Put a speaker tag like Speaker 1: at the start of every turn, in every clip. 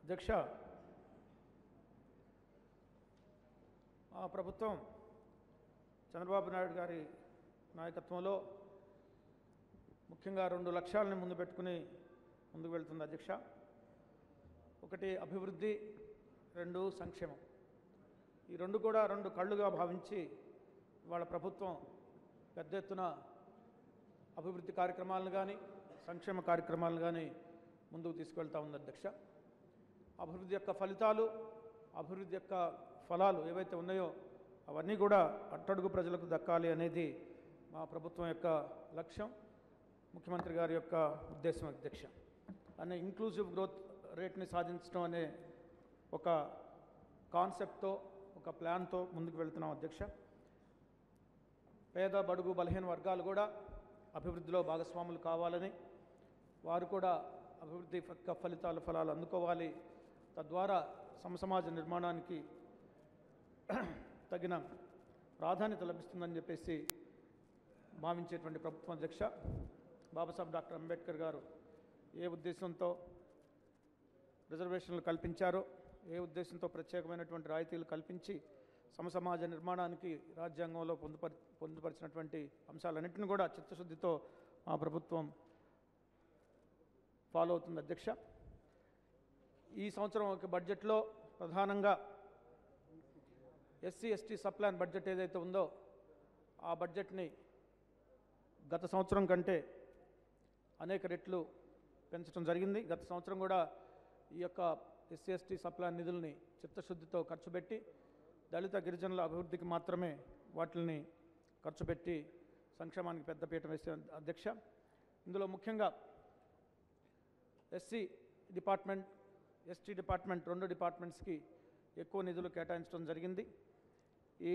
Speaker 1: అధ్యక్ష ఆ ప్రభుత్వం చంద్రబాబు నాయుడు గారి నాయకత్వంలో ముఖ్యంగా రెండు లక్ష్యాలని ముందు పెట్టుకుని ముందుకు వెళ్తుంది అధ్యక్ష ఒకటి అభివృద్ధి రెండు సంక్షేమం ఈ రెండు కూడా రెండు కళ్ళుగా భావించి వాళ్ళ ప్రభుత్వం పెద్ద ఎత్తున అభివృద్ధి కార్యక్రమాలను కానీ సంక్షేమ కార్యక్రమాలను కానీ ముందుకు తీసుకెళ్తా ఉంది అధ్యక్ష అభివృద్ధి యొక్క ఫలితాలు అభివృద్ధి యొక్క ఫలాలు ఏవైతే ఉన్నాయో అవన్నీ కూడా అట్టడుగు ప్రజలకు దక్కాలి అనేది మా ప్రభుత్వం యొక్క లక్ష్యం ముఖ్యమంత్రి గారి యొక్క ఉద్దేశం అధ్యక్ష అనే ఇంక్లూజివ్ గ్రోత్ రేట్ని సాధించడం అనే ఒక కాన్సెప్ట్తో ఒక ప్లాన్తో ముందుకు వెళ్తున్నాం అధ్యక్ష పేద బడుగు బలహీన వర్గాలు కూడా అభివృద్ధిలో భాగస్వాములు కావాలని వారు కూడా అభివృద్ధి యొక్క ఫలితాలు ఫలాలు అందుకోవాలి తద్వారా సమసమాజ నిర్మాణానికి తగిన ప్రాధాన్యత లభిస్తుందని చెప్పేసి భావించేటువంటి ప్రభుత్వం అధ్యక్ష బాబాసాహెబ్ డాక్టర్ అంబేద్కర్ గారు ఏ ఉద్దేశంతో రిజర్వేషన్లు కల్పించారో ఏ ఉద్దేశంతో ప్రత్యేకమైనటువంటి రాయితీలు కల్పించి సమసమాజ నిర్మాణానికి రాజ్యాంగంలో పొందుపరి పొందుపరిచినటువంటి అంశాలన్నింటిని కూడా చిత్తశుద్ధితో మా ప్రభుత్వం ఫాలో అవుతుంది అధ్యక్ష ఈ సంవత్సరం ఒక బడ్జెట్లో ప్రధానంగా ఎస్సీ ఎస్టీ సప్లాన్ బడ్జెట్ ఏదైతే ఉందో ఆ బడ్జెట్ని గత సంవత్సరం కంటే అనేక రెట్లు పెంచడం జరిగింది గత సంవత్సరం కూడా ఈ యొక్క ఎస్సీ ఎస్టీ సప్లాన్ నిధుల్ని చిత్తశుద్ధితో ఖర్చు పెట్టి దళిత గిరిజనుల అభివృద్ధికి మాత్రమే వాటిని ఖర్చు పెట్టి సంక్షేమానికి పెద్దపీట వేసే అధ్యక్ష ఇందులో ముఖ్యంగా ఎస్సీ డిపార్ట్మెంట్ ఎస్టీ డిపార్ట్మెంట్ రెండు డిపార్ట్మెంట్స్కి ఎక్కువ నిధులు కేటాయించడం జరిగింది ఈ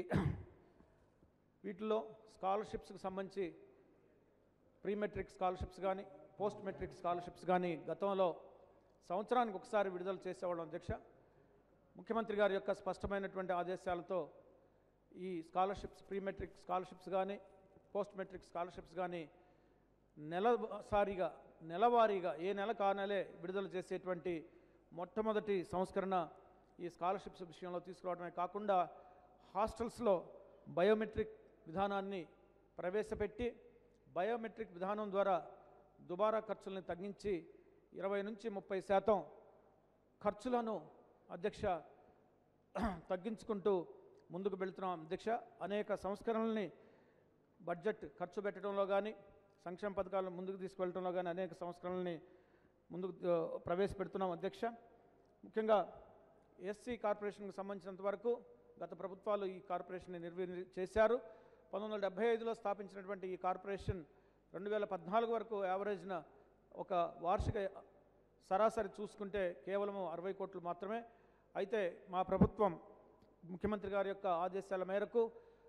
Speaker 1: వీటిలో స్కాలర్షిప్స్కి సంబంధించి ప్రీ మెట్రిక్ స్కాలర్షిప్స్ కానీ పోస్ట్ మెట్రిక్ స్కాలర్షిప్స్ కానీ గతంలో సంవత్సరానికి ఒకసారి విడుదల చేసేవాళ్ళం అధ్యక్ష ముఖ్యమంత్రి గారి యొక్క స్పష్టమైనటువంటి ఆదేశాలతో ఈ స్కాలర్షిప్స్ ప్రీ మెట్రిక్ స్కాలర్షిప్స్ కానీ పోస్ట్ మెట్రిక్ స్కాలర్షిప్స్ కానీ నెలసారిగా నెలవారీగా ఏ నెల కా నెలే విడుదల చేసేటువంటి మొట్టమొదటి సంస్కరణ ఈ స్కాలర్షిప్స్ విషయంలో తీసుకురావడమే కాకుండా హాస్టల్స్లో బయోమెట్రిక్ విధానాన్ని ప్రవేశపెట్టి బయోమెట్రిక్ విధానం ద్వారా దుబారా ఖర్చుల్ని తగ్గించి ఇరవై నుంచి ముప్పై శాతం ఖర్చులను అధ్యక్ష తగ్గించుకుంటూ ముందుకు వెళ్తున్నాం అధ్యక్ష అనేక సంస్కరణల్ని బడ్జెట్ ఖర్చు పెట్టడంలో కానీ సంక్షేమ పథకాలను ముందుకు తీసుకెళ్ళడంలో కానీ అనేక సంస్కరణల్ని ముందుకు ఆ, ప్రవేశపెడుతున్నాం అధ్యక్ష ముఖ్యంగా ఎస్సీ కార్పొరేషన్కి సంబంధించినంత వరకు గత ప్రభుత్వాలు ఈ కార్పొరేషన్ని నిర్వీ చేశారు పంతొమ్మిది వందల డెబ్బై ఐదులో స్థాపించినటువంటి ఈ కార్పొరేషన్ రెండు వేల పద్నాలుగు వరకు యావరేజ్న ఒక వార్షిక సరాసరి చూసుకుంటే కేవలం అరవై కోట్లు మాత్రమే అయితే మా ప్రభుత్వం ముఖ్యమంత్రి గారి యొక్క ఆదేశాల మేరకు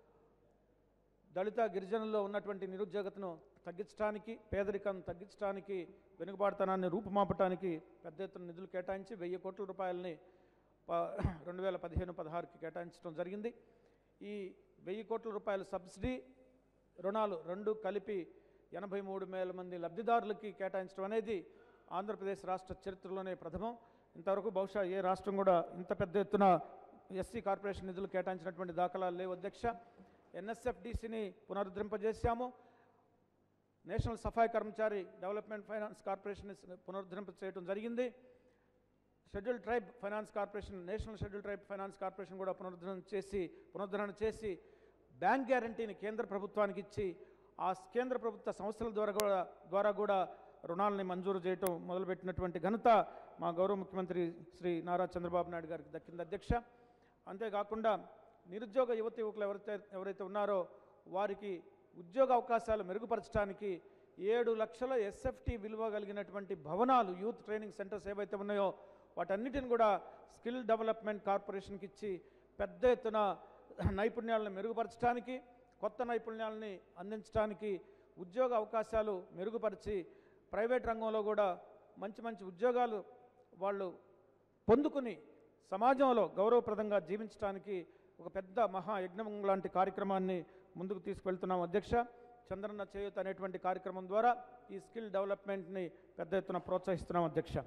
Speaker 1: దళిత గిరిజనుల్లో ఉన్నటువంటి నిరుద్యోగతను తగ్గించడానికి పేదరికం తగ్గించడానికి వెనుకబాటుతనాన్ని రూపుమాపటానికి పెద్ద ఎత్తున నిధులు కేటాయించి వెయ్యి కోట్ల రూపాయలని ప- రెండు వేల పదిహేను పదహారుకి కేటాయించడం జరిగింది ఈ వెయ్యి కోట్ల రూపాయల సబ్సిడీ రుణాలు రెండు కలిపి ఎనభై మూడు వేల మంది లబ్ధిదారులకి కేటాయించడం అనేది ఆంధ్రప్రదేశ్ రాష్ట్ర చరిత్రలోనే ప్రథమం ఇంతవరకు బహుశా ఏ రాష్ట్రం కూడా ఇంత పెద్ద ఎత్తున ఎస్సీ కార్పొరేషన్ నిధులు కేటాయించినటువంటి దాఖలాలు లేవు అధ్యక్ష ఎన్ఎస్ఎఫ్డిసిని పునరుద్ధరింపజేశాము national safai karmachari development finance corporation పునరుద్ధరింప చేయడం జరిగింది schedule tribe finance corporation national schedule tribe finance corporation కూడా పునరుద్ధరణ చేసి పునరుద్ధరణ చేసి బ్యాంక్ గ్యారంటీని కేంద్ర ప్రభుత్వానికి ఇచ్చి ఆ కేంద్ర ప్రభుత్వ సంస్థల ద్వారా కూడా ద్వారా కూడా రుణాలని మంజూరు చేయటం మొదలుపెట్టినటువంటి ఘనత మా గౌరవ ముఖ్యమంత్రి శ్రీ నారా చంద్రబాబు నాయుడు గారికి దక్కింది అధ్యక్ష అంతేకాకుండా నిరుద్యోగ యువతి యువకులు ఎవరైతే ఎవరైతే ఉన్నారో వారికి ఉద్యోగ అవకాశాలు మెరుగుపరచడానికి ఏడు లక్షల ఎస్ఎఫ్టీ విలువ కలిగినటువంటి భవనాలు యూత్ ట్రైనింగ్ సెంటర్స్ ఏవైతే ఉన్నాయో వాటన్నిటిని కూడా స్కిల్ డెవలప్మెంట్ కార్పొరేషన్కి ఇచ్చి పెద్ద ఎత్తున నైపుణ్యాలను మెరుగుపరచడానికి కొత్త నైపుణ్యాలని అందించడానికి ఉద్యోగ అవకాశాలు మెరుగుపరిచి ప్రైవేట్ రంగంలో కూడా మంచి మంచి ఉద్యోగాలు వాళ్ళు పొందుకుని సమాజంలో గౌరవప్రదంగా జీవించడానికి ఒక పెద్ద మహాయజ్ఞం లాంటి కార్యక్రమాన్ని ముందుకు తీసుకెళ్తున్నాం అధ్యక్ష చంద్రన్న చేయూత అనేటువంటి కార్యక్రమం ద్వారా ఈ స్కిల్ డెవలప్మెంట్ని పెద్ద ఎత్తున ప్రోత్సహిస్తున్నాం అధ్యక్ష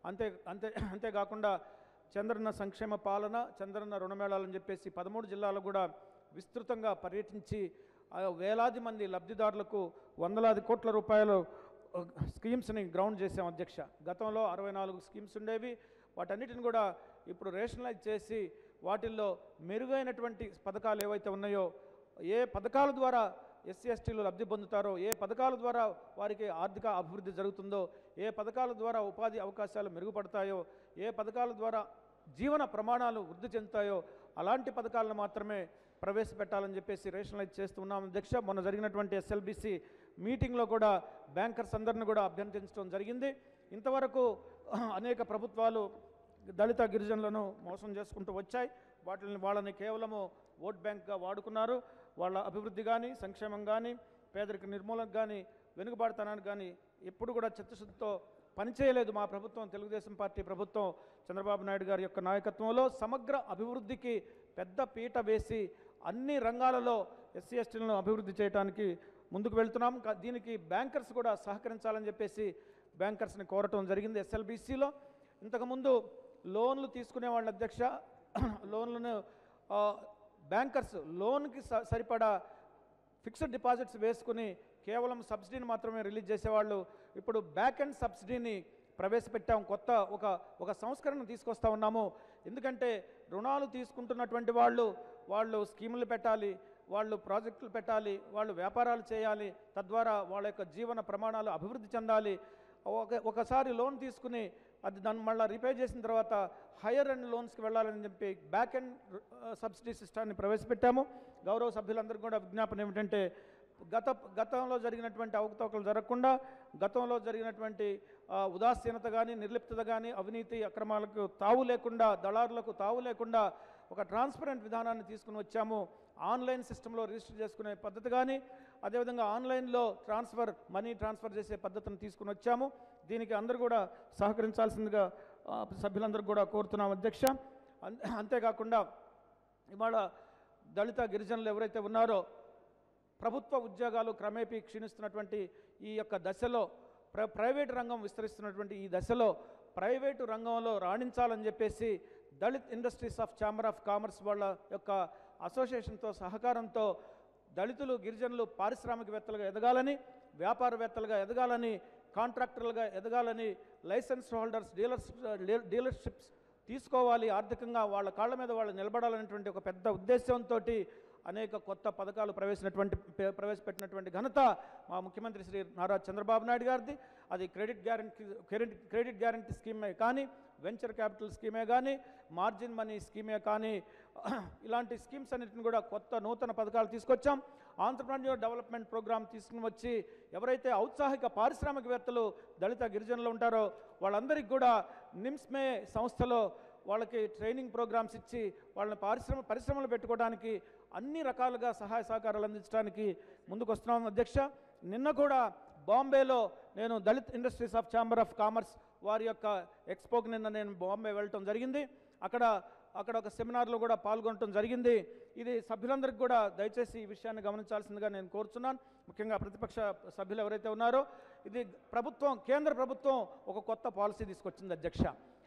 Speaker 1: అంతే అంతే అంతేకాకుండా చంద్రన్న సంక్షేమ పాలన చంద్రన్న రుణమేళాలని చెప్పేసి పదమూడు జిల్లాలు కూడా విస్తృతంగా పర్యటించి ఆ వేలాది మంది లబ్ధిదారులకు వందలాది కోట్ల రూపాయలు ఆ, స్కీమ్స్ని గ్రౌండ్ చేసాం అధ్యక్ష గతంలో అరవై నాలుగు స్కీమ్స్ ఉండేవి వాటన్నిటిని కూడా ఇప్పుడు రేషనలైజ్ చేసి వాటిల్లో మెరుగైనటువంటి పథకాలు ఏవైతే ఉన్నాయో ఏ పథకాల ద్వారా ఎస్సీ ఎస్టీలు లబ్ధి పొందుతారో ఏ పథకాల ద్వారా వారికి ఆర్థిక అభివృద్ధి జరుగుతుందో ఏ పథకాల ద్వారా ఉపాధి అవకాశాలు మెరుగుపడతాయో ఏ పథకాల ద్వారా జీవన ప్రమాణాలు వృద్ధి చెందుతాయో అలాంటి పథకాలను మాత్రమే ప్రవేశపెట్టాలని చెప్పేసి రేషనలైజ్ చేస్తూ ఉన్నాం అధ్యక్ష మొన్న జరిగినటువంటి ఎస్ఎల్బిసి మీటింగ్లో కూడా బ్యాంకర్స్ అందరిని కూడా అభ్యర్థించడం జరిగింది ఇంతవరకు అనేక ప్రభుత్వాలు దళిత గిరిజనులను మోసం చేసుకుంటూ వచ్చాయి వాటిని వాళ్ళని కేవలము ఓట్ బ్యాంక్గా వాడుకున్నారు వాళ్ళ అభివృద్ధి కానీ సంక్షేమం కానీ పేదరిక నిర్మూలనకు కానీ వెనుకబాటుతనానికి కానీ ఎప్పుడు కూడా చిత్తశుద్ధితో పనిచేయలేదు మా ప్రభుత్వం తెలుగుదేశం పార్టీ ప్రభుత్వం చంద్రబాబు నాయుడు గారి యొక్క నాయకత్వంలో సమగ్ర అభివృద్ధికి పెద్ద పీట వేసి అన్ని రంగాలలో ఎస్సీ ఎస్టీలను అభివృద్ధి చేయడానికి ముందుకు వెళ్తున్నాం కా- దీనికి బ్యాంకర్స్ కూడా సహకరించాలని చెప్పేసి బ్యాంకర్స్ని కోరటం జరిగింది ఎస్ఎల్బీసీలో ఇంతకుముందు లోన్లు తీసుకునే వాళ్ళ అధ్యక్ష లోన్లను ఆ, బ్యాంకర్స్ లోన్కి స- సరిపడా ఫిక్స్డ్ డిపాజిట్స్ వేసుకుని కేవలం సబ్సిడీని మాత్రమే రిలీజ్ చేసేవాళ్ళు ఇప్పుడు బ్యాక్ అండ్ సబ్సిడీని ప్రవేశపెట్టాం కొత్త ఒక ఒక సంస్కరణ తీసుకొస్తా ఉన్నాము ఎందుకంటే రుణాలు తీసుకుంటున్నటువంటి వాళ్ళు వాళ్ళు స్కీములు పెట్టాలి వాళ్ళు ప్రాజెక్టులు పెట్టాలి వాళ్ళు వ్యాపారాలు చేయాలి తద్వారా వాళ్ళ యొక్క జీవన ప్రమాణాలు అభివృద్ధి చెందాలి ఒక ఒకసారి లోన్ తీసుకుని అది దాన్ని మళ్ళీ రిపే చేసిన తర్వాత హైయర్ అండ్ లోన్స్కి వెళ్ళాలని చెప్పి బ్యాక్ అండ్ సబ్సిడీ సిస్టాన్ని ప్రవేశపెట్టాము గౌరవ సభ్యులందరికీ కూడా విజ్ఞాపన ఏమిటంటే గత గతంలో జరిగినటువంటి అవకతవకలు జరగకుండా గతంలో జరిగినటువంటి ఆ, ఉదాసీనత కానీ నిర్లిప్తత కానీ అవినీతి అక్రమాలకు తావు లేకుండా దళారులకు తావు లేకుండా ఒక ట్రాన్స్పరెంట్ విధానాన్ని తీసుకుని వచ్చాము ఆన్లైన్ సిస్టంలో రిజిస్టర్ చేసుకునే పద్ధతి కానీ అదేవిధంగా ఆన్లైన్లో ట్రాన్స్ఫర్ మనీ ట్రాన్స్ఫర్ చేసే పద్ధతిని తీసుకుని వచ్చాము దీనికి అందరూ కూడా సహకరించాల్సిందిగా ఆ, సభ్యులందరూ కూడా కోరుతున్నాం అధ్యక్ష అన్- అంతేకాకుండా ఇవాళ దళిత గిరిజనులు ఎవరైతే ఉన్నారో ప్రభుత్వ ఉద్యోగాలు క్రమేపీ క్షీణిస్తున్నటువంటి ఈ యొక్క దశలో ప్ర ప్రైవేటు రంగం విస్తరిస్తున్నటువంటి ఈ దశలో ప్రైవేటు రంగంలో రాణించాలని చెప్పేసి Dalit industries of chamber of commerce వాళ్ళ యొక్క అసోసియేషన్తో సహకారంతో దళితులు గిరిజనులు పారిశ్రామికవేత్తలుగా ఎదగాలని వ్యాపారవేత్తలుగా ఎదగాలని కాంట్రాక్టర్లుగా ఎదగాలని లైసెన్స్ హోల్డర్స్ డీలర్స్ డీలర్షిప్స్ తీసుకోవాలి ఆర్థికంగా వాళ్ళ కాళ్ళ మీద వాళ్ళు నిలబడాలనేటువంటి ఒక పెద్ద ఉద్దేశంతో అనేక కొత్త పథకాలు ప్రవేశినటువంటి పే- ప్రవేశపెట్టినటువంటి ఘనత మా ముఖ్యమంత్రి శ్రీ నారా చంద్రబాబు నాయుడు గారిది అది credit guarantee credit credit guarantee స్కీమే కానీ వెంచర్ క్యాపిటల్ స్కీమే కానీ మార్జిన్ మనీ స్కీమే కానీ ఇలాంటి స్కీమ్స్ అన్నిటిని కూడా కొత్త నూతన పథకాలు తీసుకొచ్చాం ఆంధ్రప్రన్యూర్ డెవలప్మెంట్ ప్రోగ్రామ్ తీసుకుని వచ్చి ఎవరైతే ఔత్సాహిక పారిశ్రామికవేత్తలు దళిత గిరిజనులు ఉంటారో వాళ్ళందరికీ కూడా నిమ్స్మే సంస్థలో వాళ్ళకి ట్రైనింగ్ ప్రోగ్రామ్స్ ఇచ్చి వాళ్ళని పారిశ్రమ పరిశ్రమలు పెట్టుకోవడానికి అన్ని రకాలుగా సహాయ సహకారాలు అందించడానికి ముందుకు వస్తున్నాం అధ్యక్ష నిన్న కూడా బాంబేలో నేను Dalit industries of chamber of commerce వారి యొక్క ఎక్స్పోకి నిన్న నేను బాంబే వెళ్ళటం జరిగింది అక్కడ అక్కడ ఒక సెమినార్లో కూడా పాల్గొనటం జరిగింది ఇది సభ్యులందరికీ కూడా దయచేసి ఈ విషయాన్ని గమనించాల్సిందిగా నేను కోరుచున్నాను ముఖ్యంగా ప్రతిపక్ష సభ్యులు ఎవరైతే ఉన్నారో ఇది ప్రభుత్వం కేంద్ర ప్రభుత్వం ఒక కొత్త పాలసీ తీసుకొచ్చింది అధ్యక్ష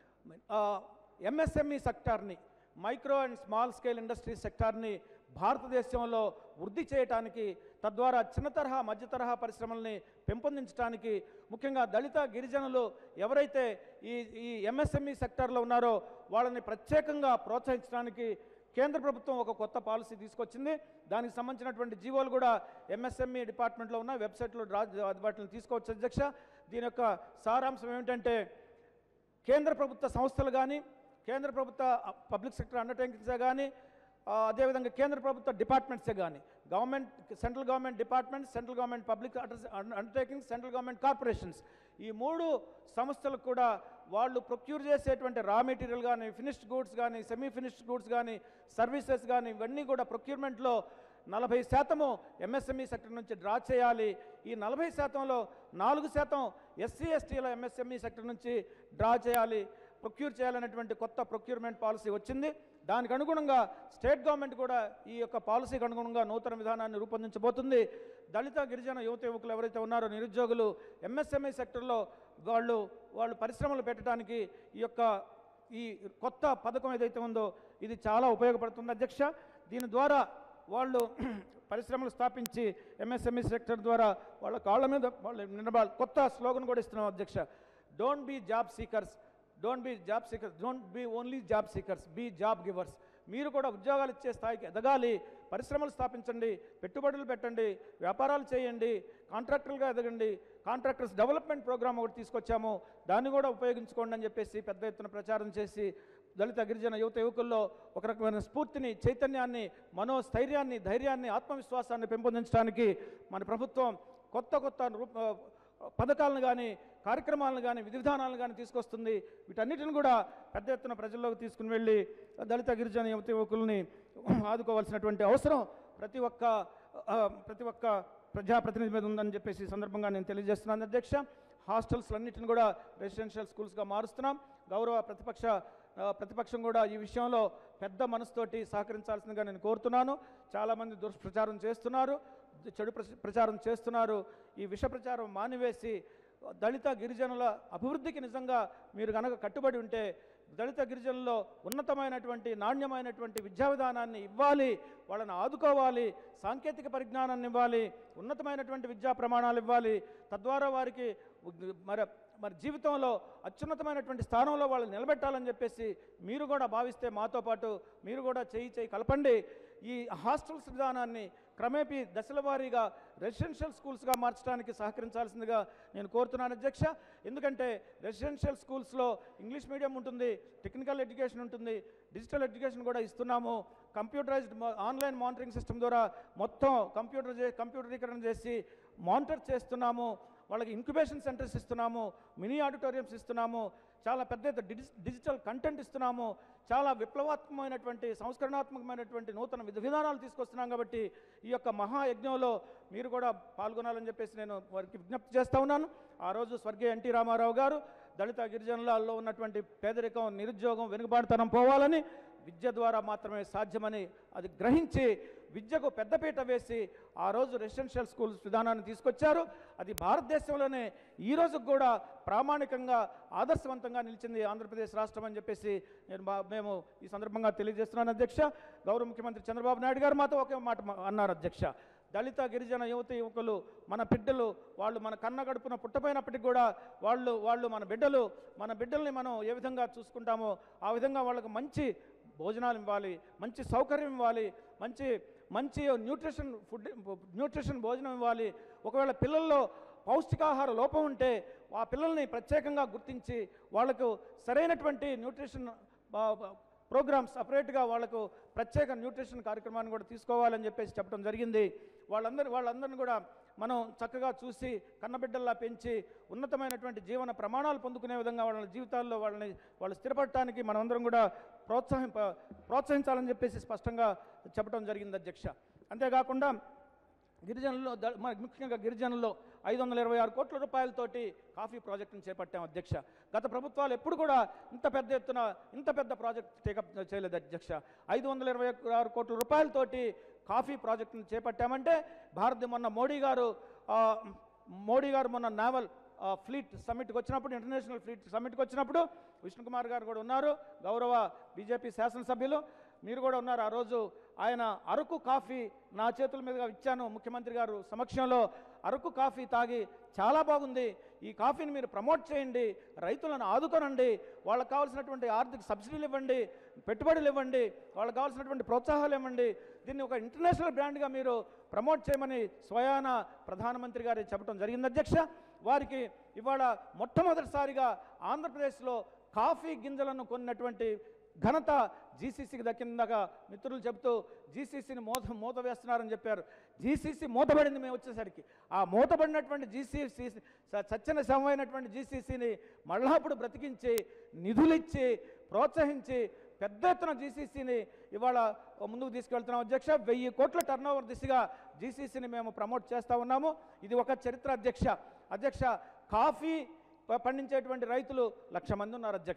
Speaker 1: ఎంఎస్ఎంఈ సెక్టార్ని micro and small scale industry సెక్టార్ని భారతదేశంలో వృద్ధి చేయటానికి తద్వారా చిన్న తరహా మధ్య తరహా పరిశ్రమల్ని పెంపొందించడానికి ముఖ్యంగా దళిత గిరిజనులు ఎవరైతే ఈ ఈ ఎంఎస్ఎంఈ సెక్టార్లో ఉన్నారో వాళ్ళని ప్రత్యేకంగా ప్రోత్సహించడానికి కేంద్ర ప్రభుత్వం ఒక కొత్త పాలసీ తీసుకొచ్చింది దానికి సంబంధించినటువంటి జీవోలు కూడా ఎంఎస్ఎంఈ డిపార్ట్మెంట్లో ఉన్న వెబ్సైట్లో రా వాటిని తీసుకోవచ్చు అధ్యక్ష దీని యొక్క సారాంశం ఏమిటంటే కేంద్ర ప్రభుత్వ సంస్థలు కానీ కేంద్ర ప్రభుత్వ పబ్లిక్ సెక్టర్ అండర్టేకింగ్సే కానీ ఆ, అదేవిధంగా కేంద్ర ప్రభుత్వ డిపార్ట్మెంట్సే కానీ government central government department central government public undertakings central government corporations ఈ మూడు సంస్థలకు కూడా వాళ్ళు ప్రొక్యూర్ చేసేటువంటి రా మెటీరియల్ కానీ ఫినిష్డ్ గూడ్స్ కానీ సెమీ ఫినిష్డ్ గూడ్స్ కానీ సర్వీసెస్ కానీ ఇవన్నీ కూడా ప్రొక్యూర్మెంట్లో నలభై శాతము ఎంఎస్ఎంఈ సెక్టర్ నుంచి డ్రా చేయాలి ఈ నలభై శాతంలో నాలుగు శాతం ఎస్సీ ఎస్టీల ఎంఎస్ఎంఈ సెక్టర్ నుంచి డ్రా చేయాలి ప్రొక్యూర్ చేయాలనేటువంటి కొత్త ప్రొక్యూర్మెంట్ పాలసీ వచ్చింది దానికి అనుగుణంగా స్టేట్ గవర్నమెంట్ కూడా ఈ యొక్క పాలసీకి అనుగుణంగా నూతన విధానాన్ని రూపొందించబోతుంది దళిత గిరిజన యువత యువకులు ఎవరైతే ఉన్నారో నిరుద్యోగులు ఎంఎస్ఎంఈ సెక్టర్లో వాళ్ళు వాళ్ళు పరిశ్రమలు పెట్టడానికి ఈ యొక్క ఈ కొత్త పథకం ఏదైతే ఉందో ఇది చాలా ఉపయోగపడుతుంది అధ్యక్ష దీని ద్వారా వాళ్ళు పరిశ్రమలు స్థాపించి ఎంఎస్ఎంఈ సెక్టర్ ద్వారా వాళ్ళ కాళ్ళ మీద వాళ్ళు నిలబడాలి కొత్త స్లోగన్ కూడా ఇస్తున్నాం అధ్యక్ష don't be job seekers don't be job seekers don't be only job seekers be job givers మీరు కూడా ఉద్యోగాలు ఇచ్చే స్థాయికి ఎదగాలి పరిశ్రమలు స్థాపించండి పెట్టుబడులు పెట్టండి వ్యాపారాలు చేయండి కాంట్రాక్టర్లుగా ఎదగండి కాంట్రాక్టర్స్ డెవలప్మెంట్ ప్రోగ్రామ్ ఒకటి తీసుకొచ్చాము దాన్ని కూడా ఉపయోగించుకోండి అని చెప్పేసి పెద్ద ఎత్తున ప్రచారం చేసి దళిత గిరిజన యువత యువకుల్లో ఒక రకమైన స్ఫూర్తిని చైతన్యాన్ని మనోస్థైర్యాన్ని ధైర్యాన్ని ఆత్మవిశ్వాసాన్ని పెంపొందించడానికి మన ప్రభుత్వం కొత్త కొత్త రూప పథకాలను కానీ కార్యక్రమాలను కానీ విధి విధానాలను కానీ తీసుకొస్తుంది వీటన్నిటిని కూడా పెద్ద ఎత్తున ప్రజల్లోకి తీసుకుని వెళ్ళి దళిత గిరిజన యువత యువకుల్ని ఆదుకోవాల్సినటువంటి అవసరం ప్రతి ఒక్క ఆ, ప్రతి ఒక్క ప్రజాప్రతినిధి మీద ఉందని చెప్పేసి ఈ సందర్భంగా నేను తెలియజేస్తున్నాను అధ్యక్ష హాస్టల్స్ అన్నిటిని కూడా రెసిడెన్షియల్ స్కూల్స్గా మారుస్తున్నాం గౌరవ ప్రతిపక్ష ఆ, ప్రతిపక్షం కూడా ఈ విషయంలో పెద్ద మనసుతోటి సహకరించాల్సిందిగా నేను కోరుతున్నాను చాలామంది దుష్ప్రచారం చేస్తున్నారు చెడు ప్రచ- ప్రచారం చేస్తున్నారు ఈ విష ప్రచారం మానివేసి దళిత గిరిజనుల అభివృద్ధికి నిజంగా మీరు కనుక కట్టుబడి ఉంటే దళిత గిరిజనుల్లో ఉన్నతమైనటువంటి నాణ్యమైనటువంటి విద్యా విధానాన్ని ఇవ్వాలి వాళ్ళని ఆదుకోవాలి సాంకేతిక పరిజ్ఞానాన్ని ఇవ్వాలి ఉన్నతమైనటువంటి విద్యా ప్రమాణాలు ఇవ్వాలి తద్వారా వారికి ఉగ్- మరి మరి జీవితంలో అత్యున్నతమైనటువంటి స్థానంలో వాళ్ళు నిలబెట్టాలని చెప్పేసి మీరు కూడా భావిస్తే మాతో పాటు మీరు కూడా చేయి చేయి కలపండి ఈ హాస్టల్స్ విధానాన్ని క్రమేపీ దశల వారీగా రెసిడెన్షియల్ స్కూల్స్గా మార్చడానికి సహకరించాల్సిందిగా నేను కోరుతున్నాను అధ్యక్ష ఎందుకంటే రెసిడెన్షియల్ స్కూల్స్లో ఇంగ్లీష్ మీడియం ఉంటుంది టెక్నికల్ ఎడ్యుకేషన్ ఉంటుంది డిజిటల్ ఎడ్యుకేషన్ కూడా ఇస్తున్నాము కంప్యూటరైజ్డ్ ఆన్లైన్ మానిటరింగ్ సిస్టమ్ ద్వారా మొత్తం కంప్యూటర్ చే కంప్యూటరీకరణ చేసి మానిటర్ చేస్తున్నాము వాళ్ళకి ఇంక్యుబేషన్ సెంటర్స్ ఇస్తున్నాము మినీ ఆడిటోరియంస్ ఇస్తున్నాము చాలా పెద్ద ఎత్తున డిజి డిజిటల్ కంటెంట్ ఇస్తున్నాము చాలా విప్లవాత్మకమైనటువంటి సంస్కరణాత్మకమైనటువంటి నూతన విధి విధానాలు తీసుకొస్తున్నాం కాబట్టి ఈ యొక్క మహాయజ్ఞంలో మీరు కూడా పాల్గొనాలని చెప్పేసి నేను వారికి విజ్ఞప్తి చేస్తా ఉన్నాను ఆ రోజు స్వర్గీయ ఎన్టీ రామారావు గారు దళిత గిరిజనులలో ఉన్నటువంటి పేదరికం నిరుద్యోగం వెనుకబాటుతనం పోవాలని విద్య ద్వారా మాత్రమే సాధ్యమని అది గ్రహించి విద్యకు పెద్దపీట వేసి ఆ రోజు రెసిడెన్షియల్ స్కూల్స్ విధానాన్ని తీసుకొచ్చారు అది భారతదేశంలోనే ఈ రోజు కూడా ప్రామాణికంగా ఆదర్శవంతంగా నిలిచింది ఆంధ్రప్రదేశ్ రాష్ట్రం అని చెప్పేసి నేను బా- మేము ఈ సందర్భంగా తెలియజేస్తున్నాను అధ్యక్ష గౌరవ ముఖ్యమంత్రి చంద్రబాబు నాయుడు గారు మాతో ఒకే మాట మా- అన్నారు అధ్యక్ష దళిత గిరిజన యువత యువకులు మన బిడ్డలు వాళ్ళు మన కన్న గడుపున పుట్టపోయినప్పటికీ కూడా వాళ్ళు వాళ్ళు మన బిడ్డలు మన బిడ్డల్ని మనం ఏ విధంగా చూసుకుంటామో ఆ విధంగా వాళ్ళకు మంచి భోజనాలు ఇవ్వాలి మంచి సౌకర్యం ఇవ్వాలి మంచి మంచి న్యూట్రిషన్ ఫుడ్ న్యూట్రిషన్ భోజనం ఇవ్వాలి ఒకవేళ పిల్లల్లో పౌష్టికాహార లోపం ఉంటే ఆ పిల్లల్ని ప్రత్యేకంగా గుర్తించి వాళ్ళకు సరైనటువంటి న్యూట్రిషన్ ప్రోగ్రామ్ సపరేట్గా వాళ్ళకు ప్రత్యేక న్యూట్రిషన్ కార్యక్రమాన్ని కూడా తీసుకోవాలని చెప్పేసి చెప్పడం జరిగింది వాళ్ళందరి వాళ్ళందరిని కూడా మనం చక్కగా చూసి కన్నబిడ్డల్లా పెంచి ఉన్నతమైనటువంటి జీవన ప్రమాణాలు పొందుకునే విధంగా వాళ్ళ జీవితాల్లో వాళ్ళని వాళ్ళు స్థిరపడటానికి మనమందరం కూడా ప్రోత్సహింప ప్రోత్సహించాలని చెప్పేసి స్పష్టంగా చెప్పడం జరిగింది అధ్యక్ష అంతేకాకుండా గిరిజనుల్లో ద- మన ముఖ్యంగా గిరిజనుల్లో ఐదు వందల ఇరవై ఆరు కోట్ల రూపాయలతోటి కాఫీ ప్రాజెక్టును చేపట్టాం అధ్యక్ష గత ప్రభుత్వాలు ఎప్పుడు కూడా ఇంత పెద్ద ఎత్తున ఇంత పెద్ద ప్రాజెక్ట్ టేకప్ చేయలేదు అధ్యక్ష ఐదు వందల ఇరవై ఆరు కోట్ల రూపాయలతోటి కాఫీ ప్రాజెక్టును చేపట్టామంటే భారత మొన్న మోడీ గారు ఆ, మోడీ గారు మొన్న నావల్ ఫ్లీట్ సమ్మిట్కి వచ్చినప్పుడు ఇంటర్నేషనల్ ఫ్లీట్ సమ్మిట్కి వచ్చినప్పుడు విష్ణుకుమార్ గారు కూడా ఉన్నారు గౌరవ బీజేపీ శాసనసభ్యులు మీరు కూడా ఉన్నారు ఆ రోజు ఆయన అరకు కాఫీ నా చేతుల మీదుగా ఇచ్చాను ముఖ్యమంత్రి గారు సమక్షంలో అరకు కాఫీ తాగి చాలా బాగుంది ఈ కాఫీని మీరు ప్రమోట్ చేయండి రైతులను ఆదుకోనండి వాళ్ళకి కావాల్సినటువంటి ఆర్థిక సబ్సిడీలు ఇవ్వండి పెట్టుబడులు ఇవ్వండి వాళ్ళకి కావాల్సినటువంటి ప్రోత్సాహాలు ఇవ్వండి దీన్ని ఒక ఇంటర్నేషనల్ బ్రాండ్గా మీరు ప్రమోట్ చేయమని స్వయాన ప్రధానమంత్రి గారు చెప్పడం జరిగింది అధ్యక్ష వారికి ఇవాళ మొట్టమొదటిసారిగా ఆంధ్రప్రదేశ్లో కాఫీ గింజలను కొన్నటువంటి ఘనత జీసీసీకి దక్కిందాక మిత్రులు చెబుతూ జీసీసీని మూత మూత వేస్తున్నారని చెప్పారు జీసీసీ మూతబడింది మేము వచ్చేసరికి ఆ మూతబడినటువంటి జీసీసీ సత్యన శవమైనటువంటి జీసీసీని మళ్ళా అప్పుడు బ్రతికించి నిధులిచ్చి ప్రోత్సహించి పెద్ద ఎత్తున జీసీసీని ఇవాళ ముందుకు తీసుకెళ్తున్నాం అధ్యక్ష వెయ్యి కోట్ల టర్నోవర్ దిశగా జీసీసీని మేము ప్రమోట్ చేస్తూ ఉన్నాము ఇది ఒక చరిత్ర అధ్యక్ష అధ్యక్ష కాఫీ ప- పండించేటువంటి రైతులు లక్ష మంది ఉన్నారు అధ్యక్ష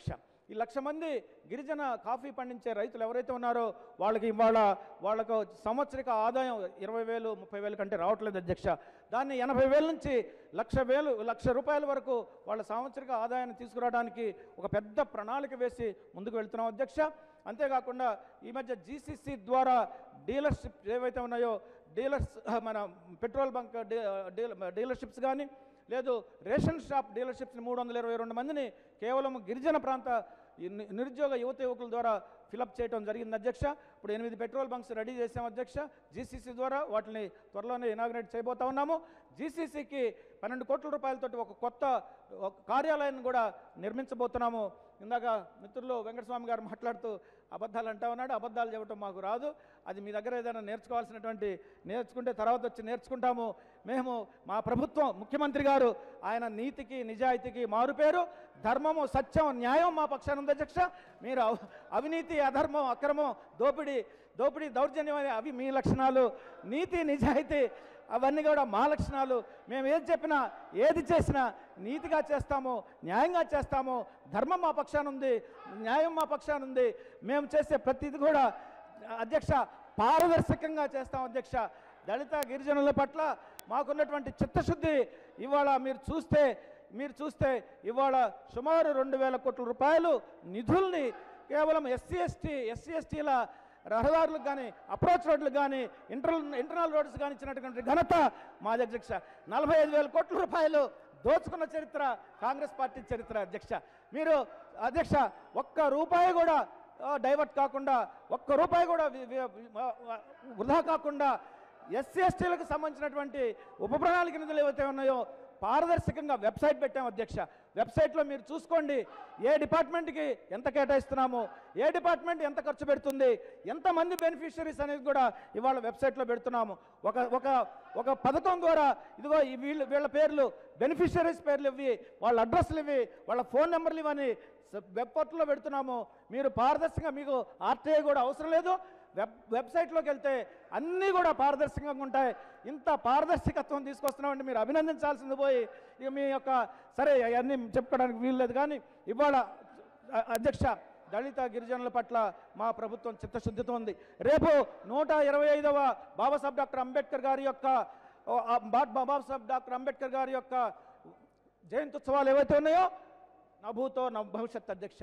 Speaker 1: ఈ లక్ష మంది గిరిజన కాఫీ పండించే రైతులు ఎవరైతే ఉన్నారో వాళ్ళకి ఇవాళ వాళ్ళకు సంవత్సరిక ఆదాయం ఇరవై వేలు ముప్పై వేలు కంటే రావట్లేదు అధ్యక్ష దాన్ని ఎనభై వేల నుంచి లక్ష వేలు లక్ష రూపాయల వరకు వాళ్ళ సాంవత్సరిక ఆదాయాన్ని తీసుకురావడానికి ఒక పెద్ద ప్రణాళిక వేసి ముందుకు వెళ్తున్నాం అధ్యక్ష అంతేకాకుండా ఈ మధ్య జీసీసీ ద్వారా డీలర్షిప్ ఏవైతే ఉన్నాయో డీలర్స్ మన పెట్రోల్ బంక్ డీ- డీల- డీలర్షిప్స్ కానీ లేదు రేషన్ షాప్ డీలర్షిప్స్ని మూడు వందల ఇరవై రెండు మందిని కేవలం గిరిజన ప్రాంత ఈ ని- నిరుద్యోగ యువత యువకుల ద్వారా ఫిలప్ చేయడం జరిగింది అధ్యక్ష ఇప్పుడు ఎనిమిది పెట్రోల్ బంక్స్ రెడీ చేసాం అధ్యక్ష జీసీసీ ద్వారా వాటిని త్వరలోనే ఇనాగ్రేట్ చేయబోతా ఉన్నాము జీసీసీకి పన్నెండు కోట్ల రూపాయలతోటి ఒక కొత్త ఒక కార్యాలయాన్ని కూడా నిర్మించబోతున్నాము ఇందాక మిత్రులు వెంకటస్వామి గారు మాట్లాడుతూ అబద్ధాలు అంటా ఉన్నాడు అబద్ధాలు చెప్పడం మాకు రాదు అది మీ దగ్గర ఏదైనా నేర్చుకోవాల్సినటువంటి నేర్చుకుంటే తర్వాత వచ్చి నేర్చుకుంటాము మేము మా ప్రభుత్వం ముఖ్యమంత్రి గారు ఆయన నీతికి నిజాయితీకి మారుపేరు ధర్మము సత్యం న్యాయం మా పక్షాన ఉంది అధ్యక్ష మీరు అవ- అవినీతి అధర్మం అక్రమం దోపిడీ దోపిడీ దౌర్జన్యం అనే అవి మీ లక్షణాలు నీతి నిజాయితీ అవన్నీ కూడా మా లక్షణాలు మేము ఏది చెప్పినా ఏది చేసినా నీతిగా చేస్తాము న్యాయంగా చేస్తాము ధర్మం మా పక్షాన ఉంది న్యాయం మా పక్షాన ఉంది మేము చేసే ప్రతిది కూడా అధ్యక్ష పారదర్శకంగా చేస్తాం అధ్యక్ష దళిత గిరిజనుల పట్ల మాకున్నటువంటి చిత్తశుద్ధి ఇవాళ మీరు చూస్తే మీరు చూస్తే ఇవాళ సుమారు రెండు వేల కోట్ల రూపాయలు నిధుల్ని కేవలం ఎస్సీ ఎస్టీ ఎస్సీ ఎస్టీల రహదారులకు కానీ అప్రోచ్ రోడ్లకు కానీ ఇంటర్నల్ ఇంటర్నల్ రోడ్స్ కానీ ఇచ్చినటువంటి ఘనత మాది అధ్యక్ష నలభై ఐదు వేల కోట్ల రూపాయలు దోచుకున్న చరిత్ర కాంగ్రెస్ పార్టీ చరిత్ర అధ్యక్ష మీరు అధ్యక్ష ఒక్క రూపాయి కూడా ఆ, డైవర్ట్ కాకుండా ఒక్క రూపాయి కూడా వి- వి- వి- ఆ, వృధా కాకుండా ఎస్సీ ఎస్టీలకు సంబంధించినటువంటి ఉప ప్రణాళిక నిధులు ఏవైతే ఉన్నాయో పారదర్శకంగా వెబ్సైట్ పెట్టాం అధ్యక్ష వెబ్సైట్లో మీరు చూసుకోండి ఏ డిపార్ట్మెంట్కి ఎంత కేటాయిస్తున్నాము ఏ డిపార్ట్మెంట్ ఎంత ఖర్చు పెడుతుంది ఎంతమంది బెనిఫిషరీస్ అనేది కూడా ఇవాళ వెబ్సైట్లో పెడుతున్నాము ఒక ఒక ఒక పథకం ద్వారా ఇదిగో ఈ వీళ్ళు వీళ్ళ పేర్లు బెనిఫిషరీస్ పేర్లు ఇవి వాళ్ళ అడ్రస్లు ఇవి వాళ్ళ ఫోన్ నెంబర్లు ఇవని స- వెబ్ పోర్టల్లో పెడుతున్నాము మీరు పారదర్శకంగా మీకు ఆర్టీఐ కూడా అవసరం లేదు వెబ్ వెబ్సైట్లోకి వెళ్తే అన్నీ కూడా పారదర్శకంగా ఉంటాయి ఇంత పారదర్శకత్వం తీసుకొస్తున్నామంటే మీరు అభినందించాల్సింది పోయి ఇక మీ యొక్క సరే అవన్నీ చెప్పుకోవడానికి వీల్లేదు కానీ ఇవాళ అ- అధ్యక్ష దళిత గిరిజనుల పట్ల మా ప్రభుత్వం చిత్తశుద్ధితో ఉంది రేపు నూట ఇరవై ఐదవ బాబాసాహెబ్ డాక్టర్ అంబేద్కర్ గారి యొక్క ఓ, ఆ బా- బాబాసాహెబ్ డాక్టర్ అంబేద్కర్ గారి యొక్క జయంత్యుత్సవాలు ఏవైతే ఉన్నాయో నా భూతో నా భవిష్యత్ అధ్యక్ష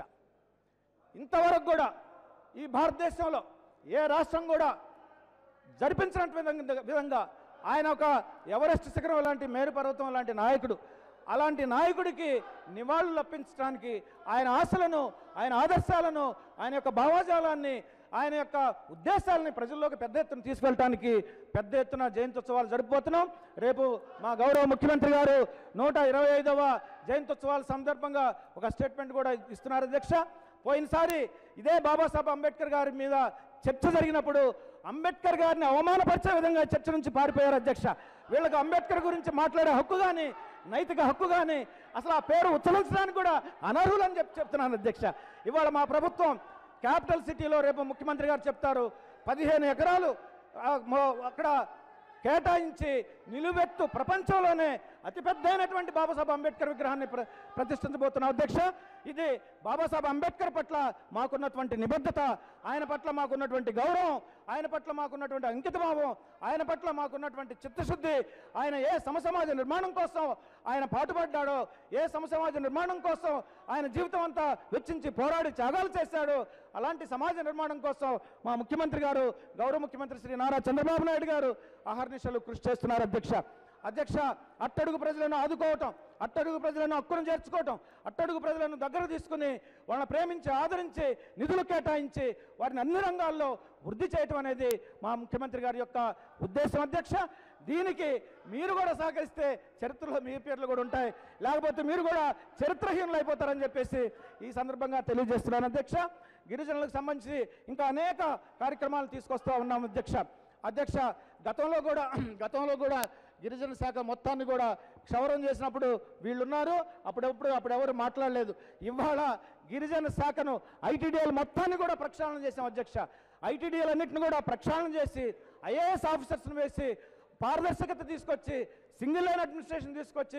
Speaker 1: ఇంతవరకు కూడా ఈ భారతదేశంలో ఏ రాష్ట్రం కూడా జరిపించినట్టు విధంగా విధంగా ఆయన ఒక ఎవరెస్ట్ శిఖరం లాంటి మేరు పర్వతం లాంటి నాయకుడు అలాంటి నాయకుడికి నివాళులు అర్పించడానికి ఆయన ఆశలను ఆయన ఆదర్శాలను ఆయన యొక్క భావజాలాన్ని ఆయన యొక్క ఉద్దేశాలని ప్రజల్లోకి పెద్ద ఎత్తున తీసుకెళ్ళటానికి పెద్ద ఎత్తున జయంత్యుత్సవాలు జరుపుతున్నాం రేపు మా గౌరవ ముఖ్యమంత్రి గారు నూట ఇరవై ఐదవ జయంత్యుత్సవాల సందర్భంగా ఒక స్టేట్మెంట్ కూడా ఇస్తున్నారు అధ్యక్ష పోయినసారి ఇదే బాబాసాహెబ్ అంబేద్కర్ గారి మీద చర్చ జరిగినప్పుడు అంబేద్కర్ గారిని అవమానపరిచే విధంగా చర్చ నుంచి పారిపోయారు అధ్యక్ష వీళ్ళకి అంబేద్కర్ గురించి మాట్లాడే హక్కు కానీ నైతిక హక్కు కానీ అసలు ఆ పేరు ఉచ్చరించడానికి కూడా అనర్హులని చెప్పి చెప్తున్నాను అధ్యక్ష ఇవాళ మా ప్రభుత్వం క్యాపిటల్ సిటీలో రేపు ముఖ్యమంత్రి గారు చెప్తారు పదిహేను ఎకరాలు ఆ, మో- అక్కడ కేటాయించి నిలువెత్తు ప్రపంచంలోనే అతిపెద్దైనటువంటి బాబాసాహెబ్ అంబేద్కర్ విగ్రహాన్ని ప్ర ప్రతిష్ఠించబోతున్నాం అధ్యక్ష ఇది బాబాసాహెబ్ అంబేద్కర్ పట్ల మాకున్నటువంటి నిబద్ధత ఆయన పట్ల మాకున్నటువంటి గౌరవం ఆయన పట్ల మాకున్నటువంటి అంకితభావం ఆయన పట్ల మాకున్నటువంటి చిత్తశుద్ధి ఆయన ఏ సమసమాజ నిర్మాణం కోసం ఆయన పాటుపడ్డాడో ఏ సమసమాజ నిర్మాణం కోసం ఆయన జీవితం అంతా వెచ్చించి పోరాడి త్యాగాలు చేశాడు అలాంటి సమాజ నిర్మాణం కోసం మా ముఖ్యమంత్రి గారు గౌరవ ముఖ్యమంత్రి శ్రీ నారా చంద్రబాబు నాయుడు గారు అహర్నిశలు కృషి చేస్తున్నారు అధ్యక్ష అధ్యక్ష అట్టడుగు ప్రజలను ఆదుకోవటం అట్టడుగు ప్రజలను హక్కును చేర్చుకోవటం అట్టడుగు ప్రజలను దగ్గర తీసుకుని వాళ్ళని ప్రేమించి ఆదరించి నిధులు కేటాయించి వారిని అన్ని రంగాల్లో వృద్ధి చేయటం అనేది మా ముఖ్యమంత్రి గారి యొక్క ఉద్దేశం అధ్యక్ష దీనికి మీరు కూడా సహకరిస్తే చరిత్రలో మీ పేర్లు కూడా ఉంటాయి లేకపోతే మీరు కూడా చరిత్రహీనులు అయిపోతారని చెప్పేసి ఈ సందర్భంగా తెలియజేస్తున్నాను అధ్యక్ష గిరిజనులకు సంబంధించి ఇంకా అనేక కార్యక్రమాలు తీసుకొస్తా ఉన్నాం అధ్యక్ష అధ్యక్ష గతంలో కూడా గతంలో కూడా గిరిజన శాఖ మొత్తాన్ని కూడా క్షవరం చేసినప్పుడు వీళ్ళున్నారు అప్పుడెప్పుడు అప్పుడెవరు మాట్లాడలేదు ఇవాళ గిరిజన శాఖను ఐటీడీఎల్ మొత్తాన్ని కూడా ప్రక్షాళన చేసాం అధ్యక్ష ఐటీడీఎల్ అన్నింటిని కూడా ప్రక్షాళన చేసి ఐఏఎస్ ఆఫీసర్స్ని వేసి పారదర్శకత తీసుకొచ్చి సింగిల్ లైన్ అడ్మినిస్ట్రేషన్ తీసుకొచ్చి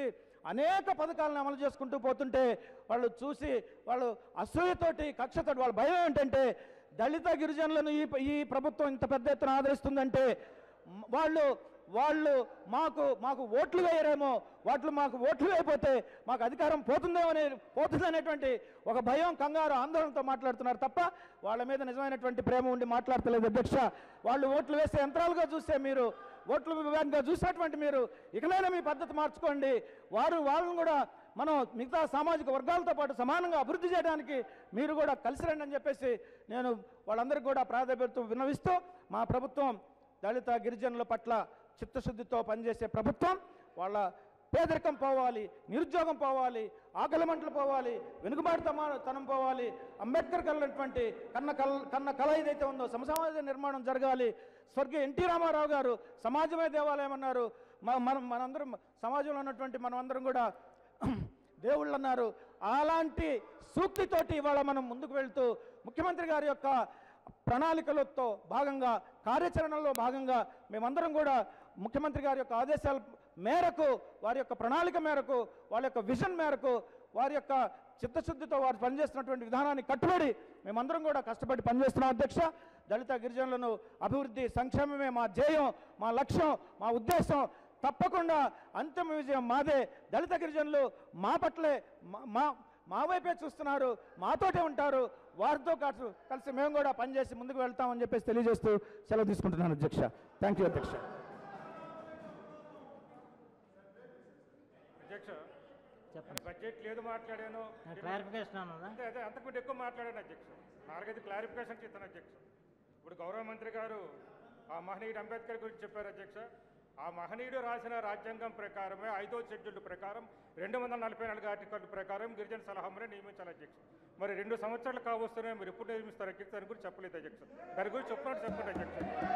Speaker 1: అనేక పథకాలను అమలు చేసుకుంటూ పోతుంటే వాళ్ళు చూసి వాళ్ళు అసూయతోటి కక్షతోటి వాళ్ళ భయం ఏంటంటే దళిత గిరిజనులను ఈ ఈ ప్రభుత్వం ఇంత పెద్ద ఎత్తున ఆదరిస్తుందంటే మ్, వాళ్ళు వాళ్ళు మాకు మాకు ఓట్లు వేయరేమో వాటిలో మాకు ఓట్లు వేయకపోతే మాకు అధికారం పోతుందేమో అనే పోతుందనేటువంటి ఒక భయం కంగారు ఆందోళనతో మాట్లాడుతున్నారు తప్ప వాళ్ళ మీద నిజమైనటువంటి ప్రేమ ఉండి మాట్లాడతలేదు అధ్యక్ష వాళ్ళు ఓట్లు వేసే యంత్రాలుగా చూస్తే మీరు ఓట్లు విభాగంగా చూసినటువంటి మీరు ఇకనైనా మీ పద్ధతి మార్చుకోండి వారు వాళ్ళని కూడా మనం మిగతా సామాజిక వర్గాలతో పాటు సమానంగా అభివృద్ధి చేయడానికి మీరు కూడా కలిసి రండి అని చెప్పేసి నేను వాళ్ళందరికీ కూడా ప్రాధాన్యత విన్నవిస్తూ మా ప్రభుత్వం దళిత గిరిజనుల పట్ల చిత్తశుద్ధితో పనిచేసే ప్రభుత్వం వాళ్ళ పేదరికం పోవాలి నిరుద్యోగం పోవాలి ఆకలి మంటలు పోవాలి వెనుకబాటుతనం పోవాలి అంబేద్కర్ కలటువంటి కన్న కల్ కన్న కళ ఏదైతే ఉందో సమసమాజ నిర్మాణం జరగాలి స్వర్గీయ ఎన్టీ రామారావు గారు సమాజమే దేవాలయం అన్నారు మ- మనం మనందరం సమాజంలో ఉన్నటువంటి మనమందరం కూడా దేవుళ్ళు అన్నారు అలాంటి సూక్తితోటి ఇవాళ మనం ముందుకు వెళ్తూ ముఖ్యమంత్రి గారి యొక్క ప్రణాళికలతో భాగంగా కార్యాచరణలో భాగంగా మేమందరం కూడా ముఖ్యమంత్రి గారి యొక్క ఆదేశాల మేరకు వారి యొక్క ప్రణాళిక మేరకు వాళ్ళ యొక్క విజన్ మేరకు వారి యొక్క చిత్తశుద్ధితో వారు పనిచేస్తున్నటువంటి విధానాన్ని కట్టుబడి మేమందరం కూడా కష్టపడి పనిచేస్తున్నాం అధ్యక్ష దళిత గిరిజనులను అభివృద్ధి సంక్షేమమే మా ధ్యేయం మా లక్ష్యం మా ఉద్దేశం తప్పకుండా అంతిమ విజయం మాదే దళిత గిరిజనులు మా పట్లే మా- మా మా వైపే చూస్తున్నారు మాతోటే ఉంటారు వారితో కాదు కలిసి మేము కూడా పనిచేసి ముందుకు వెళ్తామని చెప్పేసి తెలియజేస్తూ సెలవు తీసుకుంటున్నాను అధ్యక్ష థ్యాంక్ యూ అధ్యక్ష
Speaker 2: అధ్యక్ష
Speaker 3: చెప్పండి
Speaker 2: బడ్జెట్ లేదు మాట్లాడాను
Speaker 3: క్లారిఫికేషన్ అన్నదా
Speaker 2: అంతే అదే అంతకుముందు ఎక్కువ మాట్లాడాను అధ్యక్ష నాలుగైదు క్లారిఫికేషన్ ఇస్తాను అధ్యక్ష ఇప్పుడు గౌరవ మంత్రి గారు ఆ మహనీయుడు అంబేద్కర్ గురించి చెప్పారు అధ్యక్ష ఆ మహనీయుడు రాసిన రాజ్యాంగం ప్రకారమే ఐదో షెడ్యూల్ ప్రకారం రెండు వందల నలభై నాలుగు ఆర్టికల్ ప్రకారం గిరిజన సలహామని నియమించాలి అధ్యక్ష మరి రెండు సంవత్సరాలు కావస్తున్నాయి మీరు ఎప్పుడు నియమిస్తారు అధ్యక్ష దాని గురించి చెప్పలేదు అధ్యక్ష దాని గురించి చెప్పినట్టు చెప్పండి అధ్యక్ష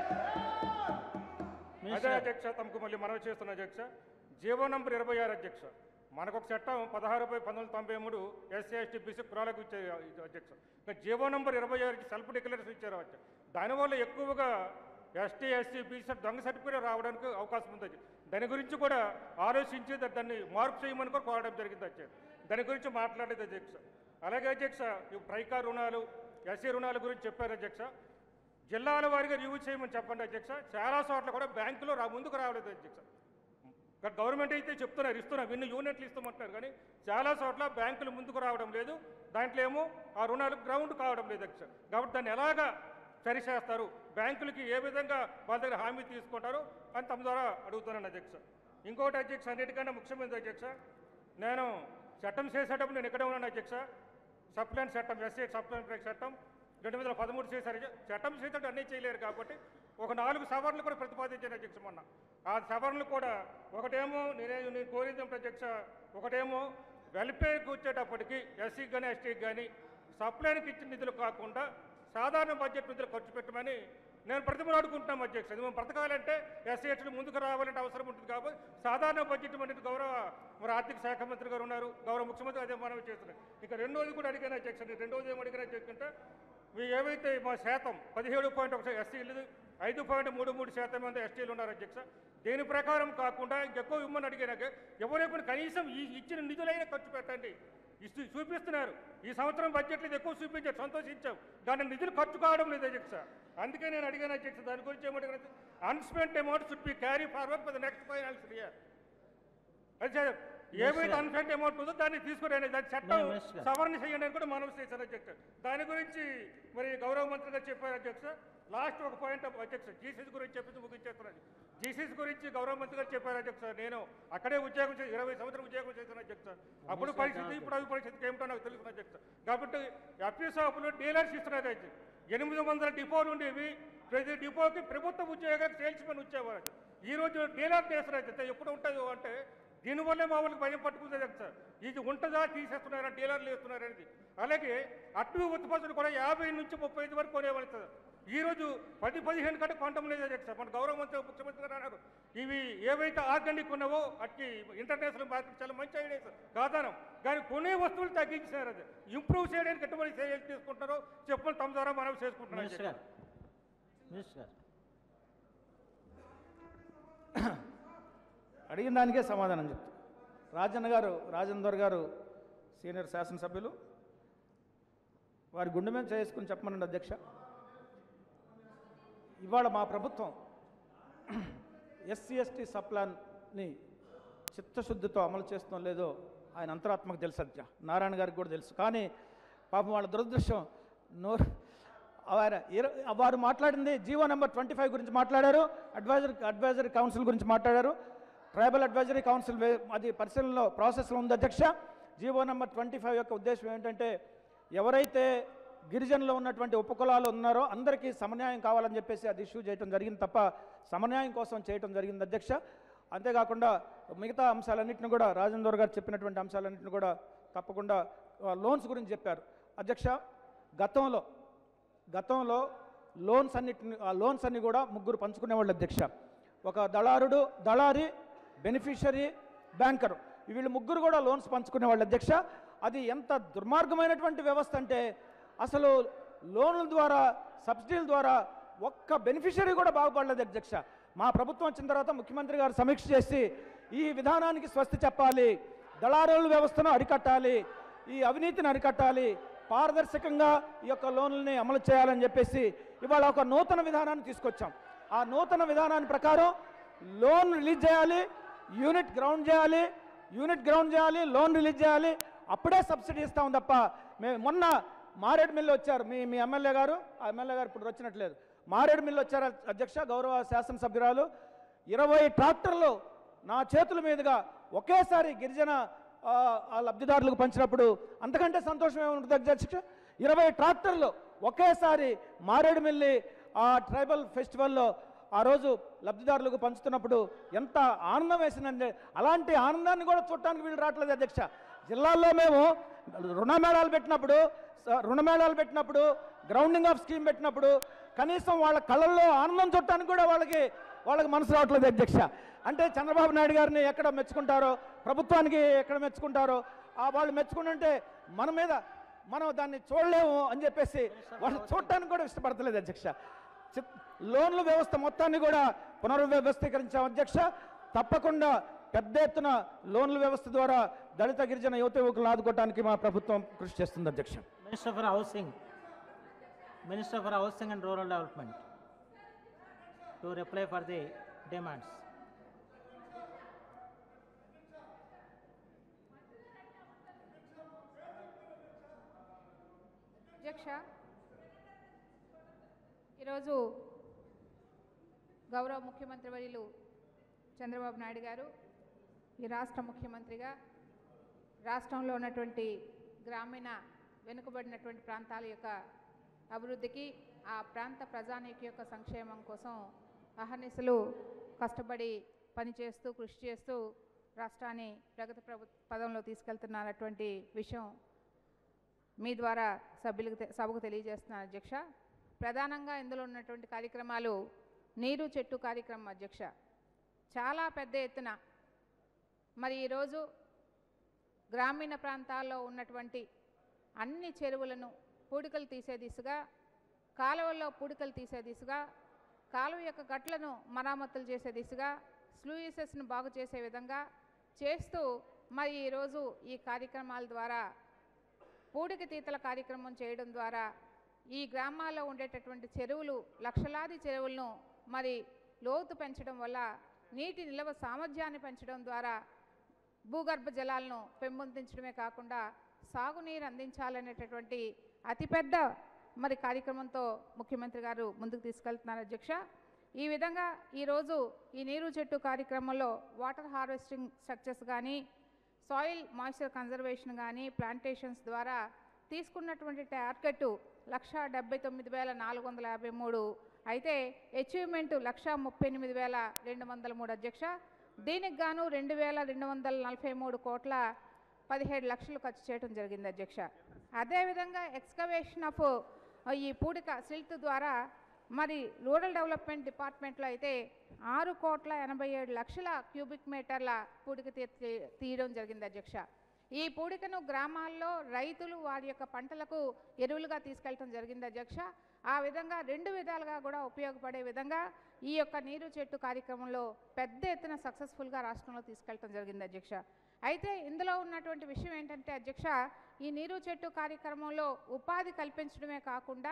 Speaker 2: అదే
Speaker 3: మినిస్టర్
Speaker 2: అధ్యక్ష తమకు మళ్ళీ మనవి చేస్తున్న అధ్యక్ష జీవో నంబర్ ఇరవై ఆరు అధ్యక్ష మనకు ఒక చట్టం పదహారు బై పంతొమ్మిది వందల తొంభై మూడు ఎస్సీ ఎస్టీ బీసీ కులాలకు ఇచ్చారు ఇది అధ్యక్ష ఇంకా జీవో నంబర్ ఇరవై ఆరుకి సెల్ఫ్ డిక్లరేషన్ ఇచ్చారు అధ్యక్ష దానివల్ల ఎక్కువగా ఎస్టీ ఎస్సీ బీసీ దొంగ సర్టిఫికేట్ రావడానికి అవకాశం ఉంది అధ్యక్ష. దాని గురించి కూడా ఆలోచించి దా- దాన్ని మార్పు చేయమని కూడా కోరడం జరిగింది అధ్యక్ష దాని గురించి మాట్లాడేది అధ్యక్ష అలాగే అధ్యక్ష ఈ ట్రైకా రుణాలు ఎస్సీ రుణాల గురించి చెప్పారు అధ్యక్ష జిల్లాల వారీగా రివ్యూ చేయమని చెప్పండి అధ్యక్ష చాలా చోట్ల కూడా బ్యాంకులో రా ముందుకు రావలేదు అధ్యక్ష ఇక్కడ గవర్నమెంట్ అయితే చెప్తున్నారు ఇస్తున్నారు ఇన్ని యూనిట్లు ఇస్తామంటున్నారు కానీ చాలా చోట్ల బ్యాంకులు ముందుకు రావడం లేదు దాంట్లో ఏమో ఆ రుణాలు గ్రౌండ్ కావడం లేదు అధ్యక్ష కాబట్టి దాన్ని ఎలాగా సరిచేస్తారు బ్యాంకులకి ఏ విధంగా వాళ్ళ దగ్గర హామీ తీసుకుంటారో అని తమ ద్వారా అడుగుతున్నాను అధ్యక్ష ఇంకోటి అధ్యక్ష అన్నిటికన్నా ముఖ్యమైనది అధ్యక్ష నేను చట్టం చేసేటప్పుడు నేను ఎక్కడే ఉన్నాను అధ్యక్ష సప్లైన్ చట్టం ఎస్ఏ సప్లైన్ చట్టం రెండు వేల పదమూడు చేశారు చట్టం చేసేటట్టు అన్నీ చేయలేరు కాబట్టి ఒక నాలుగు సవరణలు కూడా ప్రతిపాదించాను అధ్యక్ష మొన్న ఆ సవరణలు కూడా ఒకటేమో నేనే నేను కోరింది ఏమిటి అధ్యక్ష ఒకటేమో వెల్ఫేర్కి వచ్చేటప్పటికి ఎస్సీకి కానీ ఎస్టీకి కానీ సప్లైన్కి ఇచ్చిన నిధులు కాకుండా సాధారణ బడ్జెట్ నిధులు ఖర్చు పెట్టమని నేను ప్రతిమలు అడుగుకుంటున్నాం అధ్యక్ష ఇది మనం బ్రతకాలంటే ఎస్సీ ఎస్టీలు ముందుకు రావాలంటే అవసరం ఉంటుంది కాబట్టి సాధారణ బడ్జెట్ అనేది గౌరవ మరి ఆర్థిక శాఖ మంత్రి గారు ఉన్నారు గౌరవ ముఖ్యమంత్రి అదే మనవి చేస్తున్నారు ఇక రెండోది కూడా అడిగాను అధ్యక్ష నేను రెండోది ఏం అడిగాను అధ్యక్ష మీ ఏవైతే మా శాతం పదిహేడు పాయింట్ ఒకటి ఎస్సీలు ఐదు పాయింట్ మూడు మూడు శాతం మంది ఎస్టీలు ఉన్నారు అధ్యక్ష దీని ప్రకారం కాకుండా ఇంకెక్కువ ఇమ్మని అడిగినాక ఎవరైనా కనీసం ఈ ఇచ్చిన నిధులైనా ఖర్చు పెట్టండి ఇస్తూ చూపిస్తున్నారు ఈ సంవత్సరం బడ్జెట్లో ఇది ఎక్కువ చూపించారు సంతోషించాం కానీ నిధులు ఖర్చు కావడం లేదు అధ్యక్ష అందుకే నేను అడిగాను అధ్యక్ష దాని గురించి ఏమడిగాను unspent amount should be carry forward for the next financial year అదే ఏమైతే అన్స్పెంట్ అమౌంట్ ఉందో దాన్ని తీసుకురండి దాని చట్టం
Speaker 3: Yes, sir.
Speaker 2: సవరణ చేయండి అని కూడా మనం చేశారు అధ్యక్ష దాని గురించి మరి గౌరవ మంత్రి గారు చెప్పారు అధ్యక్ష లాస్ట్ ఒక పాయింట్ అధ్యక్ష జీసీసీ గురించి చెప్పి ముగించేస్తున్నాను జీసీసీ గురించి గౌరవ మంత్రి గారు చెప్పారు అధ్యక్ష నేను అక్కడే ఉద్యోగం చేసి ఇరవై సంవత్సరం ఉద్యోగం చేశాను అధ్యక్ష అప్పుడు పరిస్థితి ఇప్పుడు అవి పరిస్థితి ఏమిటో నాకు తెలుసు అధ్యక్ష కాబట్టి ఎఫ్ఈ షాపులు డీలర్స్ ఇస్తున్నారు అధ్యక్ష ఎనిమిది వందల డిపోలు ఉండేవి ప్రతి డిపోకి ప్రభుత్వ ఉద్యోగాలు సేల్స్మెన్ వచ్చేవారు ఈ రోజు డీలర్ చేస్తున్నారు అధ్యక్ష ఎప్పుడు ఉంటుందో అంటే దీనివల్లే మామూలుగా భయం పట్టుకుంది అధ్యక్ష ఇది ఉంటుందా తీసేస్తున్నారా డీలర్లు వేస్తున్నారు అనేది అలాగే అటు ఉత్పత్తులు కూడా యాభై నుంచి ముప్పై ఐదు వరకు కొనేవాళ్ళు సార్. ఈ రోజు పది పదిహేను కంటే కొనడం లేదు అధ్యక్ష మన గౌరవ మంత్రి ముఖ్యమంత్రి గారు అన్నారు ఇవి ఏవైతే ఆర్గానిక్ ఉన్నావో అట్టి ఇంటర్నేషనల్ మార్కెట్ చాలా మంచి ఐడియా సార్ కాదానం కానీ కొనే వస్తువులు తగ్గించారు అది ఇంప్రూవ్ చేయడానికి ఎటువంటి చర్యలు తీసుకుంటారో చెప్పని తమ ద్వారా మనం చేసుకుంటున్నాం
Speaker 3: మినిస్టర్
Speaker 2: అధ్యక్ష.
Speaker 3: గారు మినిస్టర్ గారు
Speaker 1: అడిగిన దానికే సమాధానం చెప్తా రాజన్న గారు రాజేందర్ గారు సీనియర్ శాసనసభ్యులు వారి గుండె మీద చేసుకుని చెప్పమనండి అధ్యక్ష ఇవాళ మా ప్రభుత్వం ఎస్సీ ఎస్టీ సప్లాన్ని చిత్తశుద్ధితో అమలు చేస్తాం లేదో ఆయన అంతరాత్మకు తెలుసు అధ్యక్ష నారాయణ గారికి కూడా తెలుసు కానీ పాపం వాళ్ళ దురదృష్టం నోరు ఆయన ఇర- వారు మాట్లాడింది జీవో నెంబర్ ట్వంటీ ఫైవ్ గురించి మాట్లాడారు అడ్వైజరీ అడ్వైజరీ కౌన్సిల్ గురించి మాట్లాడారు ట్రైబల్ అడ్వైజరీ కౌన్సిల్ వే- అది పరిశీలనలో ప్రాసెస్లో ఉంది అధ్యక్ష జీవో నెంబర్ ట్వంటీ ఫైవ్ యొక్క ఉద్దేశం ఏంటంటే ఎవరైతే గిరిజనులో ఉన్నటువంటి ఉపకులాలు ఉన్నారో అందరికీ సమన్యాయం కావాలని చెప్పేసి అది ఇష్యూ చేయడం జరిగింది తప్ప సమన్యాయం కోసం చేయడం జరిగింది అధ్యక్ష అంతేకాకుండా మిగతా అంశాలన్నింటిని కూడా రాజేందర్ గారు చెప్పినటువంటి అంశాలన్నింటిని కూడా తప్పకుండా ఆ, లోన్స్ గురించి చెప్పారు అధ్యక్ష గతంలో గతంలో లోన్స్ అన్నిటిని ఆ లోన్స్ అన్ని కూడా ముగ్గురు పంచుకునేవాళ్ళు అధ్యక్ష ఒక దళారుడు దళారి బెనిఫిషరీ బ్యాంకరు వీళ్ళు ముగ్గురు కూడా లోన్స్ పంచుకునేవాళ్ళు అధ్యక్ష అది ఎంత దుర్మార్గమైనటువంటి వ్యవస్థ అంటే అసలు లోన్ల ద్వారా సబ్సిడీల ద్వారా ఒక్క బెనిఫిషరీ కూడా బాగుపడలేదు అధ్యక్ష మా ప్రభుత్వం వచ్చిన తర్వాత ముఖ్యమంత్రి గారు సమీక్ష చేసి ఈ విధానానికి స్వస్తి చెప్పాలి దళారుల వ్యవస్థను అరికట్టాలి ఈ అవినీతిని అరికట్టాలి పారదర్శకంగా ఈ యొక్క లోన్లని అమలు చేయాలని చెప్పేసి ఇవాళ ఒక నూతన విధానాన్ని తీసుకొచ్చాం ఆ నూతన విధానాన్ని ప్రకారం లోన్ రిలీజ్ చేయాలి యూనిట్ గ్రౌండ్ చేయాలి యూనిట్ గ్రౌండ్ చేయాలి లోన్ రిలీజ్ చేయాలి అప్పుడే సబ్సిడీ ఇస్తాం తప్ప మేము మొన్న మారేడు మిల్లు వచ్చారు మీ మీ ఎమ్మెల్యే గారు ఆ ఎమ్మెల్యే గారు ఇప్పుడు వచ్చినట్లేదు మారేడు మిల్లు వచ్చారు అధ్యక్ష గౌరవ శాసనసభ్యురాలు ఇరవై ట్రాక్టర్లు నా చేతుల మీదుగా ఒకేసారి గిరిజన ఆ, ఆ లబ్ధిదారులకు పంచినప్పుడు అంతకంటే సంతోషం ఏముంటుంది అధ్యక్ష ఇరవై ట్రాక్టర్లు ఒకేసారి మారేడుమిల్లి ఆ ట్రైబల్ ఫెస్టివల్లో ఆ రోజు లబ్ధిదారులకు పంచుతున్నప్పుడు ఎంత ఆనందం వేసిందంటే అలాంటి ఆనందాన్ని కూడా చూడటానికి వీళ్ళు రావట్లేదు అధ్యక్ష జిల్లాల్లో మేము రుణమేళాలు పెట్టినప్పుడు స- రుణమేళాలు పెట్టినప్పుడు గ్రౌండింగ్ ఆఫ్ స్కీమ్ పెట్టినప్పుడు కనీసం వాళ్ళ కళ్ళల్లో ఆనందం చూడటానికి కూడా వాళ్ళకి వాళ్ళకి మనసు రావట్లేదు అధ్యక్ష అంటే చంద్రబాబు నాయుడు గారిని ఎక్కడ మెచ్చుకుంటారో ప్రభుత్వానికి ఎక్కడ మెచ్చుకుంటారో ఆ వాళ్ళు మెచ్చుకుంటుంటే మన మీద మనం దాన్ని చూడలేము అని చెప్పేసి వాళ్ళు చూడటానికి కూడా ఇష్టపడతలేదు అధ్యక్ష చిత్- లోన్ల వ్యవస్థ మొత్తాన్ని కూడా పునర్వ్యవస్థీకరించాం అధ్యక్ష తప్పకుండా పెద్ద ఎత్తున లోన్ల వ్యవస్థ ద్వారా దళిత గిరిజన యువత యువకులను ఆదుకోవడానికి మా ప్రభుత్వం కృషి చేస్తుంది అధ్యక్ష
Speaker 3: minister for housing minister for housing and rural development to reply for the demands
Speaker 4: అధ్యక్ష ఈరోజు గౌరవ ముఖ్యమంత్రి వర్యులు చంద్రబాబు నాయుడు గారు ఈ రాష్ట్ర ముఖ్యమంత్రిగా రాష్ట్రంలో ఉన్నటువంటి గ్రామీణ వెనుకబడినటువంటి ప్రాంతాల యొక్క అభివృద్ధికి ఆ ప్రాంత ప్రజానీకి యొక్క సంక్షేమం కోసం అహర్నిశలు కష్టపడి పనిచేస్తూ కృషి చేస్తూ రాష్ట్రాన్ని ప్రగతి ప్రభు పదంలో తీసుకెళ్తున్నటువంటి విషయం మీ ద్వారా సభ్యులకు తె- సభకు తెలియజేస్తున్నాను అధ్యక్ష ప్రధానంగా ఇందులో ఉన్నటువంటి కార్యక్రమాలు నీరు చెట్టు కార్యక్రమం అధ్యక్ష చాలా పెద్ద ఎత్తున మరి ఈరోజు గ్రామీణ ప్రాంతాల్లో ఉన్నటువంటి అన్ని చెరువులను పూడికలు తీసే దిశగా కాలువల్లో పూడికలు తీసే దిశగా కాలువ యొక్క గట్లను మరామతులు చేసే దిశగా స్లూయిసెస్ను బాగు చేసే విధంగా చేస్తూ మరి ఈరోజు ఈ కార్యక్రమాల ద్వారా పూడిక తీతల కార్యక్రమం చేయడం ద్వారా ఈ గ్రామాల్లో ఉండేటటువంటి చెరువులు లక్షలాది చెరువులను మరి లోతు పెంచడం వల్ల నీటి నిల్వ సామర్థ్యాన్ని పెంచడం ద్వారా భూగర్భ జలాలను పెంపొందించడమే కాకుండా సాగునీరు అందించాలనేటటువంటి అతిపెద్ద మరి కార్యక్రమంతో ముఖ్యమంత్రి గారు ముందుకు తీసుకెళ్తున్నారు అధ్యక్ష ఈ విధంగా ఈరోజు ఈ నీరు చెట్టు కార్యక్రమంలో వాటర్ హార్వెస్టింగ్ స్ట్రక్చర్స్ కానీ సాయిల్ మాయిశ్చర్ కన్జర్వేషన్ కానీ ప్లాంటేషన్స్ ద్వారా తీసుకున్నటువంటి టార్గెట్ లక్ష డెబ్బై తొమ్మిది వేల నాలుగు వందల యాభై మూడు అయితే అచీవ్మెంట్ లక్ష ముప్పై ఎనిమిది వేల రెండు వందల మూడు అధ్యక్ష దీనికి గాను రెండు వేల రెండు వందల నలభై మూడు కోట్ల పదిహేడు లక్షలు ఖర్చు చేయడం జరిగింది అధ్యక్ష అదేవిధంగా ఎక్స్కవేషన్ ఆఫ్ ఈ పూడిక సిల్ట్ ద్వారా మరి రూరల్ డెవలప్మెంట్ డిపార్ట్మెంట్లో అయితే ఆరు కోట్ల ఎనభై ఏడు లక్షల క్యూబిక్ మీటర్ల పూడిక తీ తీ- తీయడం జరిగింది అధ్యక్ష ఈ పూడికను గ్రామాల్లో రైతులు వారి యొక్క పంటలకు ఎరువులుగా తీసుకెళ్ళటం జరిగింది అధ్యక్ష ఆ విధంగా రెండు విధాలుగా కూడా ఉపయోగపడే విధంగా ఈ యొక్క నీరు చెట్టు కార్యక్రమంలో పెద్ద ఎత్తున సక్సెస్ఫుల్గా రాష్ట్రంలో తీసుకెళ్ళటం జరిగింది అధ్యక్ష అయితే ఇందులో ఉన్నటువంటి విషయం ఏంటంటే అధ్యక్ష ఈ నీరు చెట్టు కార్యక్రమంలో ఉపాధి కల్పించడమే కాకుండా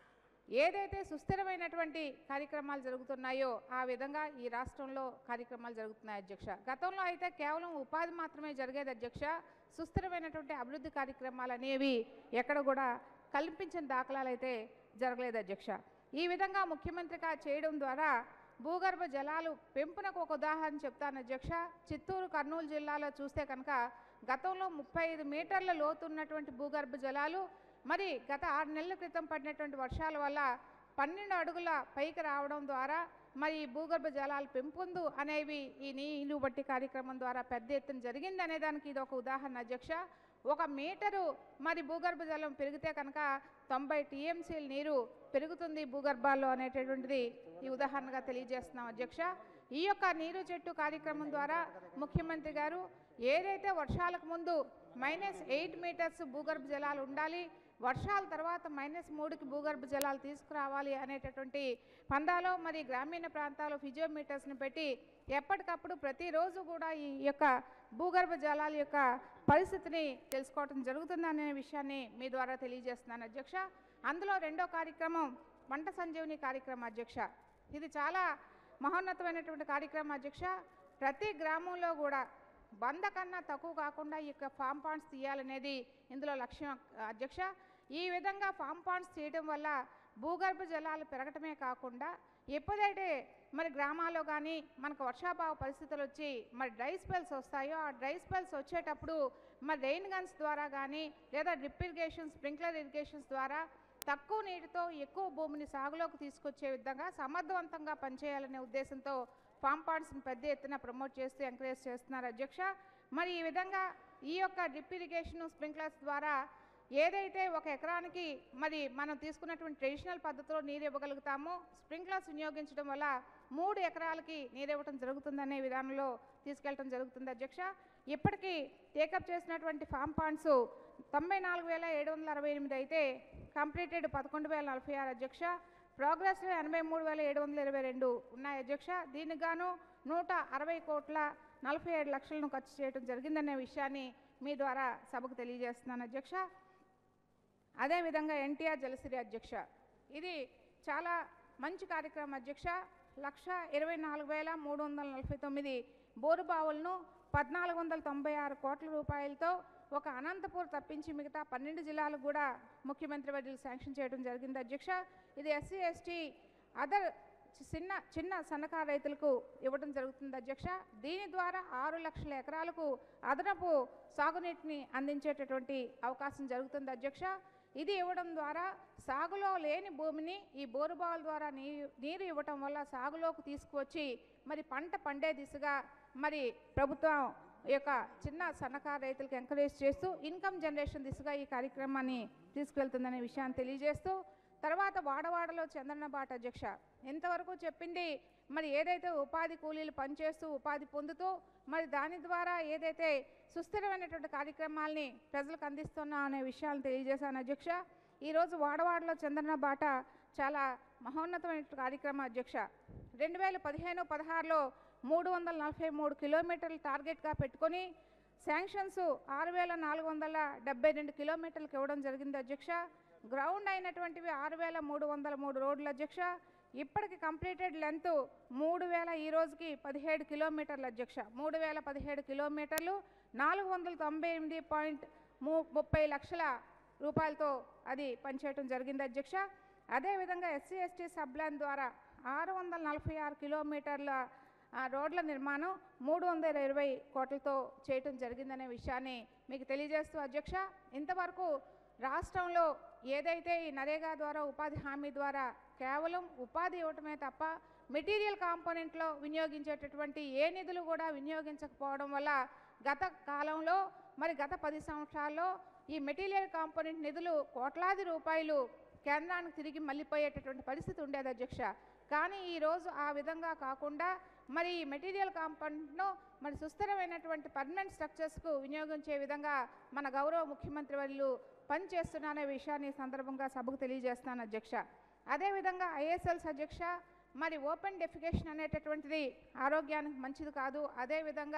Speaker 4: ఏదైతే సుస్థిరమైనటువంటి కార్యక్రమాలు జరుగుతున్నాయో ఆ విధంగా ఈ రాష్ట్రంలో కార్యక్రమాలు జరుగుతున్నాయి అధ్యక్ష గతంలో అయితే కేవలం ఉపాధి మాత్రమే జరిగేది అధ్యక్ష సుస్థిరమైనటువంటి అభివృద్ధి కార్యక్రమాలు అనేవి ఎక్కడ కూడా కల్పించిన దాఖలాలు అయితే జరగలేదు అధ్యక్ష ఈ విధంగా ముఖ్యమంత్రిగా చేయడం ద్వారా భూగర్భ జలాలు పెంపునకు ఒక ఉదాహరణ చెప్తాను అధ్యక్ష చిత్తూరు కర్నూలు జిల్లాలో చూస్తే కనుక గతంలో ముప్పై ఐదు మీటర్ల లోతు ఉన్నటువంటి భూగర్భ జలాలు మరి గత ఆరు నెలల క్రితం పడినటువంటి వర్షాల వల్ల పన్నెండు అడుగుల పైకి రావడం ద్వారా మరి ఈ భూగర్భ జలాలు పెంపొందు అనేవి ఈ నీళ్లు బట్టి కార్యక్రమం ద్వారా పెద్ద ఎత్తున జరిగింది అనే దానికి ఇది ఒక ఉదాహరణ అధ్యక్ష ఒక మీటరు మరి భూగర్భ జలం పెరిగితే కనుక తొంభై టీఎంసీల నీరు పెరుగుతుంది భూగర్భాల్లో అనేటటువంటిది ఈ ఉదాహరణగా తెలియజేస్తున్నాం అధ్యక్ష ఈ యొక్క నీరు చెట్టు కార్యక్రమం ద్వారా ముఖ్యమంత్రి గారు ఏదైతే వర్షాలకు ముందు మైనస్ ఎయిట్ మీటర్స్ భూగర్భ జలాలు ఉండాలి వర్షాల తర్వాత మైనస్ మూడుకి భూగర్భ జలాలు తీసుకురావాలి అనేటటువంటి పందాలో మరి గ్రామీణ ప్రాంతాల్లో ఫిజియోమీటర్స్ని పెట్టి ఎప్పటికప్పుడు ప్రతిరోజు కూడా ఈ యొక్క భూగర్భ జలాల యొక్క పరిస్థితిని తెలుసుకోవటం జరుగుతుందనే విషయాన్ని మీ ద్వారా తెలియజేస్తున్నాను అధ్యక్ష అందులో రెండో కార్యక్రమం వంట సంజీవని కార్యక్రమం అధ్యక్ష ఇది చాలా మహోన్నతమైనటువంటి కార్యక్రమం అధ్యక్ష ప్రతి గ్రామంలో కూడా వంద కన్నా తక్కువ కాకుండా ఈ యొక్క ఫామ్ పాండ్స్ తీయాలనేది ఇందులో లక్ష్యం అధ్యక్ష ఈ విధంగా ఫామ్ పాండ్స్ చేయడం వల్ల భూగర్భ జలాలు పెరగటమే కాకుండా ఎప్పుడైతే మరి గ్రామాల్లో కానీ మనకు వర్షాభావ పరిస్థితులు వచ్చి మరి డ్రై స్పెల్స్ వస్తాయో ఆ డ్రై స్పెల్స్ వచ్చేటప్పుడు మరి రెయిన్ గన్స్ ద్వారా కానీ లేదా డ్రిప్ ఇరిగేషన్ స్ప్రింక్లర్ ఇరిగేషన్స్ ద్వారా తక్కువ నీటితో ఎక్కువ భూమిని సాగులోకి తీసుకొచ్చే విధంగా సమర్థవంతంగా పనిచేయాలనే ఉద్దేశంతో ఫామ్ పాండ్స్ని పెద్ద ఎత్తున ప్రమోట్ చేస్తూ ఎంకరేజ్ చేస్తున్నారు అధ్యక్ష మరి ఈ విధంగా ఈ యొక్క డ్రిప్ ఇరిగేషన్ స్ప్రింక్లర్స్ ద్వారా ఏదైతే ఒక ఎకరానికి మరి మనం తీసుకున్నటువంటి ట్రెడిషనల్ పద్ధతిలో నీరు ఇవ్వగలుగుతామో స్ప్రింక్లర్స్ వినియోగించడం వల్ల మూడు ఎకరాలకి నీరు ఇవ్వడం జరుగుతుందనే విధానంలో తీసుకెళ్ళడం జరుగుతుంది అధ్యక్ష ఇప్పటికీ టేకప్ చేసినటువంటి ఫామ్ పాండ్స్ తొంభై నాలుగు వేల ఏడు వందల అరవై ఎనిమిది అయితే కంప్లీటెడ్ పదకొండు వేల నలభై ఆరు అధ్యక్ష ప్రోగ్రెస్ ఎనభై మూడు వేల ఏడు వందల ఇరవై రెండు ఉన్నాయి అధ్యక్ష దీనికి గాను నూట అరవై కోట్ల నలభై ఏడు లక్షలను ఖర్చు చేయడం జరిగిందనే విషయాన్ని మీ ద్వారా సభకు తెలియజేస్తున్నాను అధ్యక్ష అదేవిధంగా ఎన్టీఆర్ జలసిరి అధ్యక్ష ఇది చాలా మంచి కార్యక్రమం అధ్యక్ష లక్ష ఇరవై నాలుగు వేల మూడు వందల నలభై తొమ్మిది బోరు బావులను పద్నాలుగు వందల తొంభై ఆరు కోట్ల రూపాయలతో ఒక అనంతపూర్ తప్పించి మిగతా పన్నెండు జిల్లాలకు కూడా ముఖ్యమంత్రి వర్యులు శాంక్షన్ చేయడం జరిగింది అధ్యక్ష ఇది ఎస్సీ ఎస్టీ అదర్ చిన్న చిన్న సన్నకారు రైతులకు ఇవ్వడం జరుగుతుంది అధ్యక్ష దీని ద్వారా ఆరు లక్షల ఎకరాలకు అదనపు సాగునీటిని అందించేటటువంటి అవకాశం జరుగుతుంది అధ్యక్ష ఇది ఇవ్వడం ద్వారా సాగులో లేని భూమిని ఈ బోరుబావుల ద్వారా నీరు నీరు ఇవ్వటం వల్ల సాగులోకి తీసుకువచ్చి మరి పంట పండే దిశగా మరి ప్రభుత్వం ఈ యొక్క చిన్న సన్నకారు రైతులకు ఎంకరేజ్ చేస్తూ ఇన్కమ్ జనరేషన్ దిశగా ఈ కార్యక్రమాన్ని తీసుకువెళ్తుందనే విషయాన్ని తెలియజేస్తూ తర్వాత వాడవాడలో చంద్రన్న బాట అధ్యక్ష ఇంతవరకు చెప్పింది మరి ఏదైతే ఉపాధి కూలీలు పనిచేస్తూ ఉపాధి పొందుతూ మరి దాని ద్వారా ఏదైతే సుస్థిరమైనటువంటి కార్యక్రమాల్ని ప్రజలకు అందిస్తున్నాం అనే విషయాలను తెలియజేశాను అధ్యక్ష ఈరోజు వాడవాడలో చంద్రన్న బాట చాలా మహోన్నతమైన కార్యక్రమం అధ్యక్ష రెండు వేల పదిహేను పదహారులో మూడు వందల నలభై మూడు కిలోమీటర్లు టార్గెట్గా పెట్టుకొని శాంక్షన్స్ ఆరు వేల నాలుగు వందల డెబ్బై రెండు కిలోమీటర్లకు ఇవ్వడం జరిగింది అధ్యక్ష గ్రౌండ్ అయినటువంటివి ఆరు వేల మూడు వందల మూడు రోడ్లు అధ్యక్ష ఇప్పటికి కంప్లీటెడ్ లెంత్ మూడు వేల ఈ రోజుకి పదిహేడు కిలోమీటర్లు అధ్యక్ష మూడు వేల పదిహేడు కిలోమీటర్లు నాలుగు వందల తొంభై ఎనిమిది పాయింట్ ము ముప్పై లక్షల రూపాయలతో అది పనిచేయటం జరిగింది అధ్యక్ష అదేవిధంగా ఎస్సీ ఎస్టీ సబ్లాన్ ద్వారా ఆరు వందల నలభై ఆరు కిలోమీటర్ల ఆ, రోడ్ల నిర్మాణం మూడు వందల ఇరవై కోట్లతో చేయటం జరిగిందనే విషయాన్ని మీకు తెలియజేస్తూ అధ్యక్ష ఇంతవరకు రాష్ట్రంలో ఏదైతే ఈ నరేగా ద్వారా ఉపాధి హామీ ద్వారా కేవలం ఉపాధి ఇవ్వటమే తప్ప మెటీరియల్ కాంపోనెంట్లో వినియోగించేటటువంటి ఏ నిధులు కూడా వినియోగించకపోవడం వల్ల గత కాలంలో మరి గత పది సంవత్సరాల్లో ఈ మెటీరియల్ కాంపోనెంట్ నిధులు కోట్లాది రూపాయలు కేంద్రానికి తిరిగి మళ్ళీపోయేటటువంటి పరిస్థితి ఉండేది అధ్యక్ష కానీ ఈరోజు ఆ విధంగా కాకుండా మరి ఈ మెటీరియల్ కాంపౌండ్ను మరి సుస్థిరమైనటువంటి పర్మనెంట్ స్ట్రక్చర్స్కు వినియోగించే విధంగా మన గౌరవ ముఖ్యమంత్రి వాళ్ళు పనిచేస్తున్నారనే విషయాన్ని ఈ సందర్భంగా సభకు తెలియజేస్తున్నాను అధ్యక్ష అదేవిధంగా ఐఎస్ఎల్స్ అధ్యక్ష మరి ఓపెన్ డెఫికేషన్ అనేటటువంటిది ఆరోగ్యానికి మంచిది కాదు అదేవిధంగా